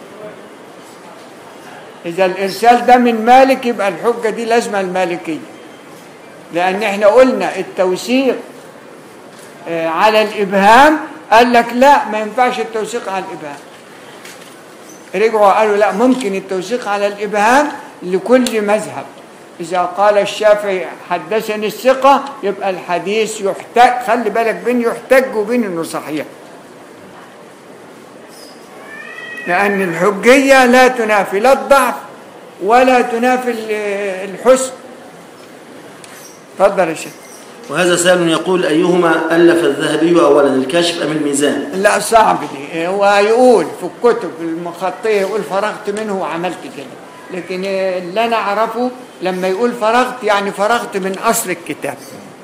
إذا الإرسال ده من مالك يبقى الحجة دي لازمة المالكية لأن إحنا قلنا التوثيق آه، على الإبهام قال لك لا ما ينفعش التوثيق على الإبهام رجعوا قالوا لا ممكن التوثيق على الإبهام لكل مذهب إذا قال الشافعي حدثني الثقة يبقى الحديث يحتاج خلي بالك بين يحتج وبين إنه صحيح لأن الحجية لا تنافي لا الضعف ولا تنافي ال- الحسن تفضل يا شيخ وهذا سائل يقول أيهما ألف الذهبي أولا الكشف أم الميزان لا صعب دي هو يقول في الكتب المخطية يقول فرغت منه وعملت كده لكن اللي أنا أعرفه لما يقول فرغت يعني فرغت من أصل الكتاب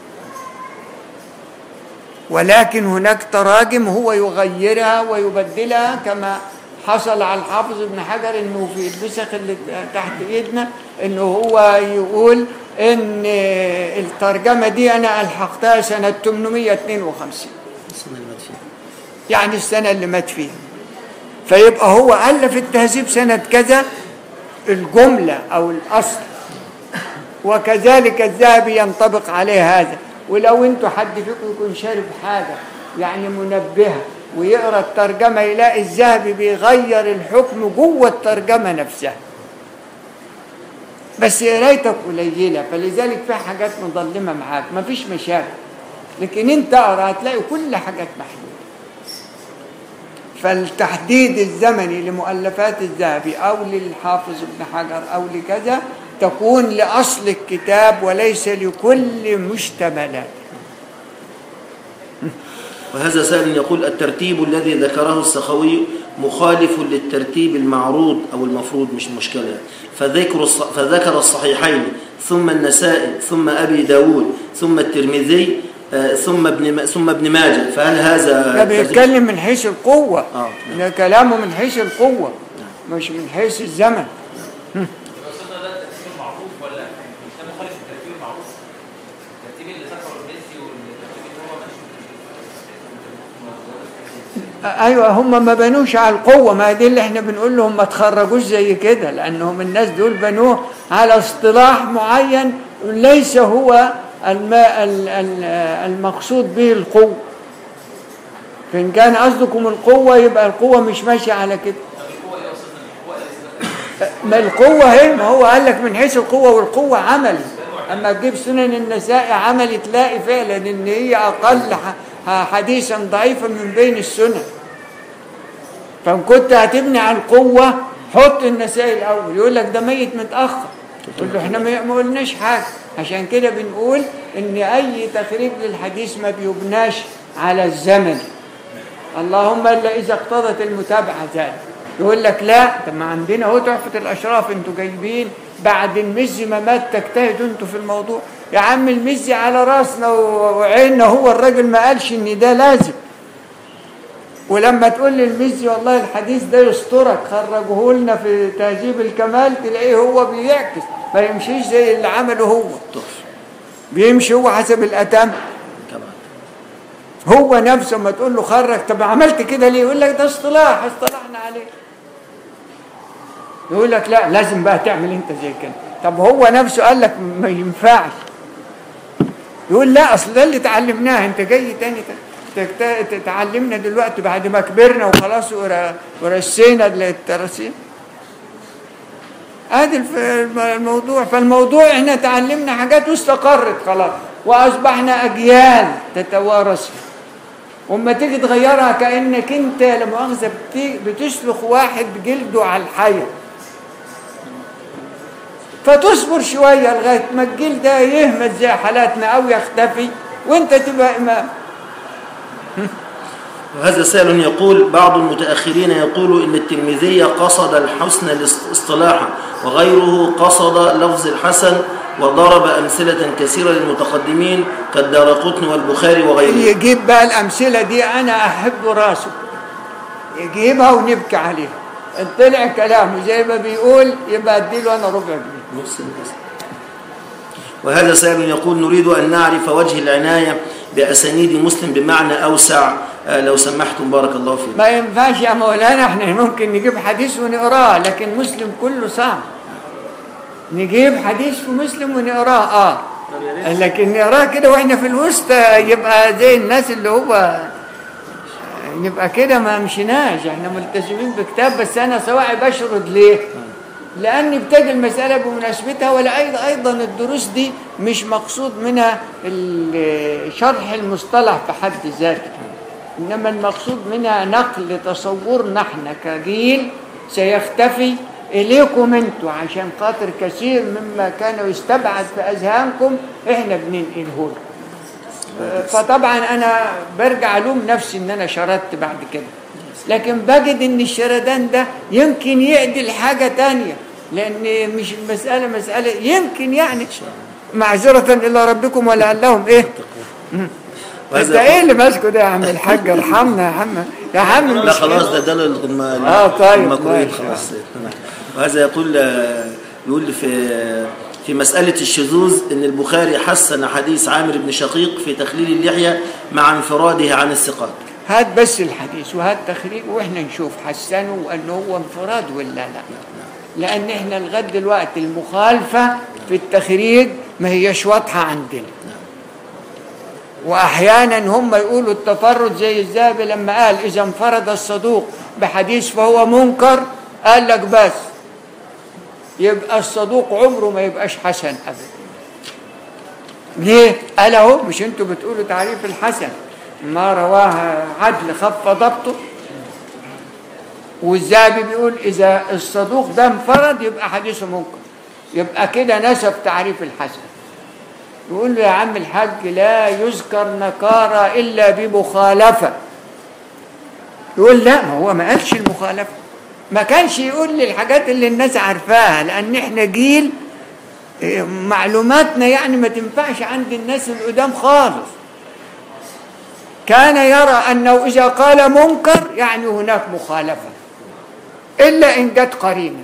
ولكن هناك تراجم هو يغيرها ويبدلها كما حصل على الحافظ ابن حجر انه في النسخ اللي تحت ايدنا انه هو يقول ان الترجمه دي انا الحقتها سنه 852 السنة اللي مات فيها يعني السنة اللي مات فيها فيبقى هو ألف التهذيب سنة كذا الجملة أو الأصل وكذلك الذهبي ينطبق عليه هذا ولو انتوا حد فيكم يكون شارب حاجة يعني منبهة ويقرأ الترجمة يلاقي الذهبي بيغير الحكم جوه الترجمة نفسها بس قرايتك قليلة فلذلك في حاجات مظلمة معاك مفيش مشاكل لكن انت اقرا هتلاقي كل حاجات محدودة فالتحديد الزمني لمؤلفات الذهبي او للحافظ ابن حجر او لكذا تكون لاصل الكتاب وليس لكل مشتملات وهذا سائل يقول الترتيب الذي ذكره السخوي مخالف للترتيب المعروض أو المفروض مش مشكلة فذكر الص... فذكر الصحيحين ثم النسائي ثم أبي داود ثم الترمذي آه، ثم ابن م- ثم ابن ماجه فهل هذا ده ترتيب- بيتكلم من حيث القوة آه. ده كلامه من حيث القوة مش من حيث الزمن الرسول ده الترتيب المعروف ولا ده مخالف الترتيب المعروف؟ الترتيب اللي ذكره الميسي والترتيب اللي هو ماشي ايوه هم ما بنوش على القوه ما دي اللي احنا بنقول لهم ما تخرجوش زي كده لانهم الناس دول بنوه على اصطلاح معين ليس هو الم- ال- ال- المقصود به القوه فان كان قصدكم القوه يبقى القوه مش ماشيه على كده ما القوه هي ما هو قال لك من حيث القوه والقوه عملي اما تجيب سنن النساء عملي تلاقي فعلا ان هي اقل ح- حديثا ضعيفا من بين السنن فان كنت هتبني على القوه حط النسائي الاول يقول لك ده ميت متاخر تقول له احنا ما ما قلناش حاجه عشان كده بنقول ان اي تخريج للحديث ما بيبناش على الزمن اللهم الا اذا اقتضت المتابعه ذلك يقول لك لا طب ما عندنا اهو تحفه الاشراف انتوا جايبين بعد المزي ما مات تجتهدوا انتوا في الموضوع يا عم المزي على راسنا و- وعيننا هو الراجل ما قالش ان ده لازم ولما تقول للمزي والله الحديث ده يسترك خرجه لنا في تهذيب الكمال تلاقيه هو بيعكس ما يمشيش زي اللي عمله هو بيمشي هو حسب الاتم كمان هو نفسه ما تقول له خرج طب عملت كده ليه يقول لك ده اصطلاح اصطلحنا عليه يقول لك لا لازم بقى تعمل انت زي كده طب هو نفسه قال لك ما ينفعش يقول لا اصل ده اللي اتعلمناه انت جاي تاني ت- تكت- تتعلمنا دلوقتي بعد ما كبرنا وخلاص ور- ورسينا الترسيم ادي الف- الموضوع فالموضوع احنا تعلمنا حاجات واستقرت خلاص واصبحنا اجيال تتوارث وما تيجي تغيرها كانك انت لا مؤاخذه بت- بتسلخ واحد جلده على الحيه فتصبر شويه لغايه ما الجلد ده يهمت زي حالاتنا او يختفي وانت تبقى امام وهذا سائل يقول بعض المتأخرين يقول إن الترمذي قصد الحسن الاص- اصطلاحا وغيره قصد لفظ الحسن وضرب أمثلة كثيرة للمتقدمين كالدارقطن والبخاري وغيره يجيب بقى الأمثلة دي أنا أحب راسه يجيبها ونبكي عليها إن طلع كلامه زي ما بيقول يبقى أديله أنا ربع جنيه نص الناس. وهذا سائل يقول نريد أن نعرف وجه العناية بأسانيد مسلم بمعنى أوسع آه، لو سمحتم بارك الله فيكم ما ينفعش يا مولانا احنا ممكن نجيب حديث ونقراه لكن مسلم كله صعب نجيب حديث في مسلم ونقراه اه لكن نقراه كده واحنا في الوسط يبقى زي الناس اللي هو نبقى كده ما مشيناش احنا ملتزمين بكتاب بس انا سواء بشرد ليه لاني بتجي المساله بمناسبتها ولا ايضا ايضا الدروس دي مش مقصود منها ال- شرح المصطلح في حد ذاته انما المقصود منها نقل تصورنا احنا كجيل سيختفي اليكم انتوا عشان خاطر كثير مما كان يستبعد في اذهانكم احنا بننقله لكم فطبعا انا برجع الوم نفسي ان انا شردت بعد كده لكن بجد ان الشردان ده يمكن يعدل حاجه تانية لان مش المساله مساله يمكن يعني معذره الى ربكم ولعلهم ايه انت وهذا ايه اللي ماسكه ده يا عم الحاج ارحمنا يا عم يا عم لا مش خلاص كده. ده ده الم- آه، طيب، المكروهين ماشي. خلاص وهذا يقول آه، يقول في في مسألة الشذوذ أن البخاري حسن حديث عامر بن شقيق في تخليل اللحية مع انفراده عن الثقات هات بس الحديث وهات تخريج واحنا نشوف حسنه وانه هو انفراد ولا لا لان احنا لغايه دلوقتي المخالفه في التخريج ما هيش واضحه عندنا واحيانا هم يقولوا التفرد زي الذهبي لما قال اذا انفرد الصدوق بحديث فهو منكر قال لك بس يبقى الصدوق عمره ما يبقاش حسن ابدا ليه؟ قال اهو مش انتوا بتقولوا تعريف الحسن ما رواه عدل خف ضبطه والذهبي بيقول اذا الصدوق ده انفرد يبقى حديثه منكر يبقى كده نسب تعريف الحسن يقول له يا عم الحاج لا يذكر نكارة إلا بمخالفة يقول لا ما هو ما قالش المخالفة ما كانش يقول لي الحاجات اللي الناس عارفاها لأن احنا جيل إيه، معلوماتنا يعني ما تنفعش عند الناس القدام خالص كان يرى أنه إذا قال منكر يعني هناك مخالفة إلا إن جت قرينة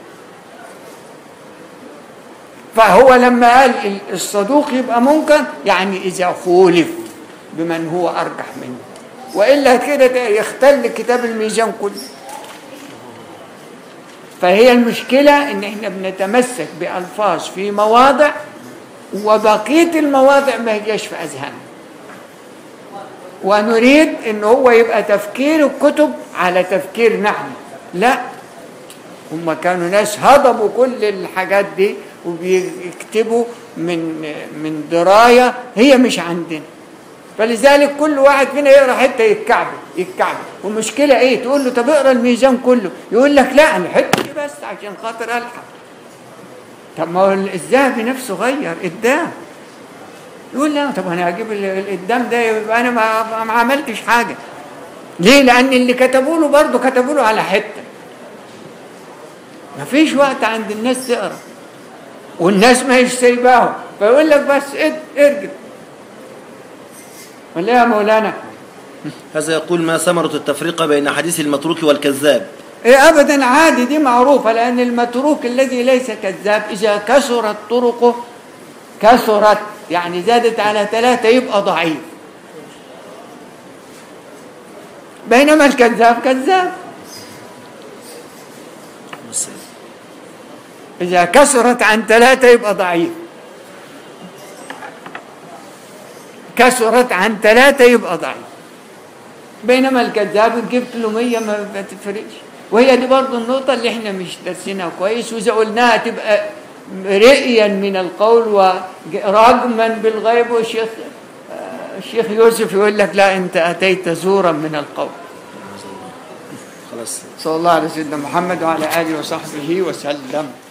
فهو لما قال ال- الصدوق يبقى منكر يعني إذا خولف بمن هو أرجح منه وإلا كده ده يختل كتاب الميزان كله فهي المشكلة إن إحنا بنتمسك بألفاظ في مواضع وبقية المواضع ما هيجاش في أذهاننا ونريد إن هو يبقى تفكير الكتب على تفكير نحن لا هم كانوا ناس هضموا كل الحاجات دي وبيكتبوا من من درايه هي مش عندنا فلذلك كل واحد فينا يقرا حته يتكعبل يتكعبل والمشكله ايه تقول له طب اقرا الميزان كله يقول لك لا انا الحته دي بس عشان خاطر الحق طب ما هو الذهبي نفسه غير قدام يقول لا طب انا هجيب ال- القدام ده يبقى انا ما, ما عملتش حاجه ليه لان اللي كتبوا له برضه كتبوا له على حته ما فيش وقت عند الناس تقرا والناس ما هيش سايباهم فيقول لك بس اد- ارجع ولا يا مولانا هذا يقول ما ثمرة التفرقة بين حديث المتروك والكذاب إيه ابدا عادي دي معروفه لان المتروك الذي ليس كذاب اذا كثرت طرقه كثرت يعني زادت على ثلاثه يبقى ضعيف بينما الكذاب كذاب إذا كسرت عن ثلاثة يبقى ضعيف كسرت عن ثلاثة يبقى ضعيف بينما الكذاب إن جبت له مية ما ما تفرقش وهي دي برضو النقطة اللي احنا مش دارسينها كويس وإذا قلناها تبقى رئيا من القول ورجما بالغيب والشيخ آه، الشيخ يوسف يقول لك لا أنت أتيت زورا من القول خلاص صلى الله على سيدنا محمد وعلى آله وصحبه وسلم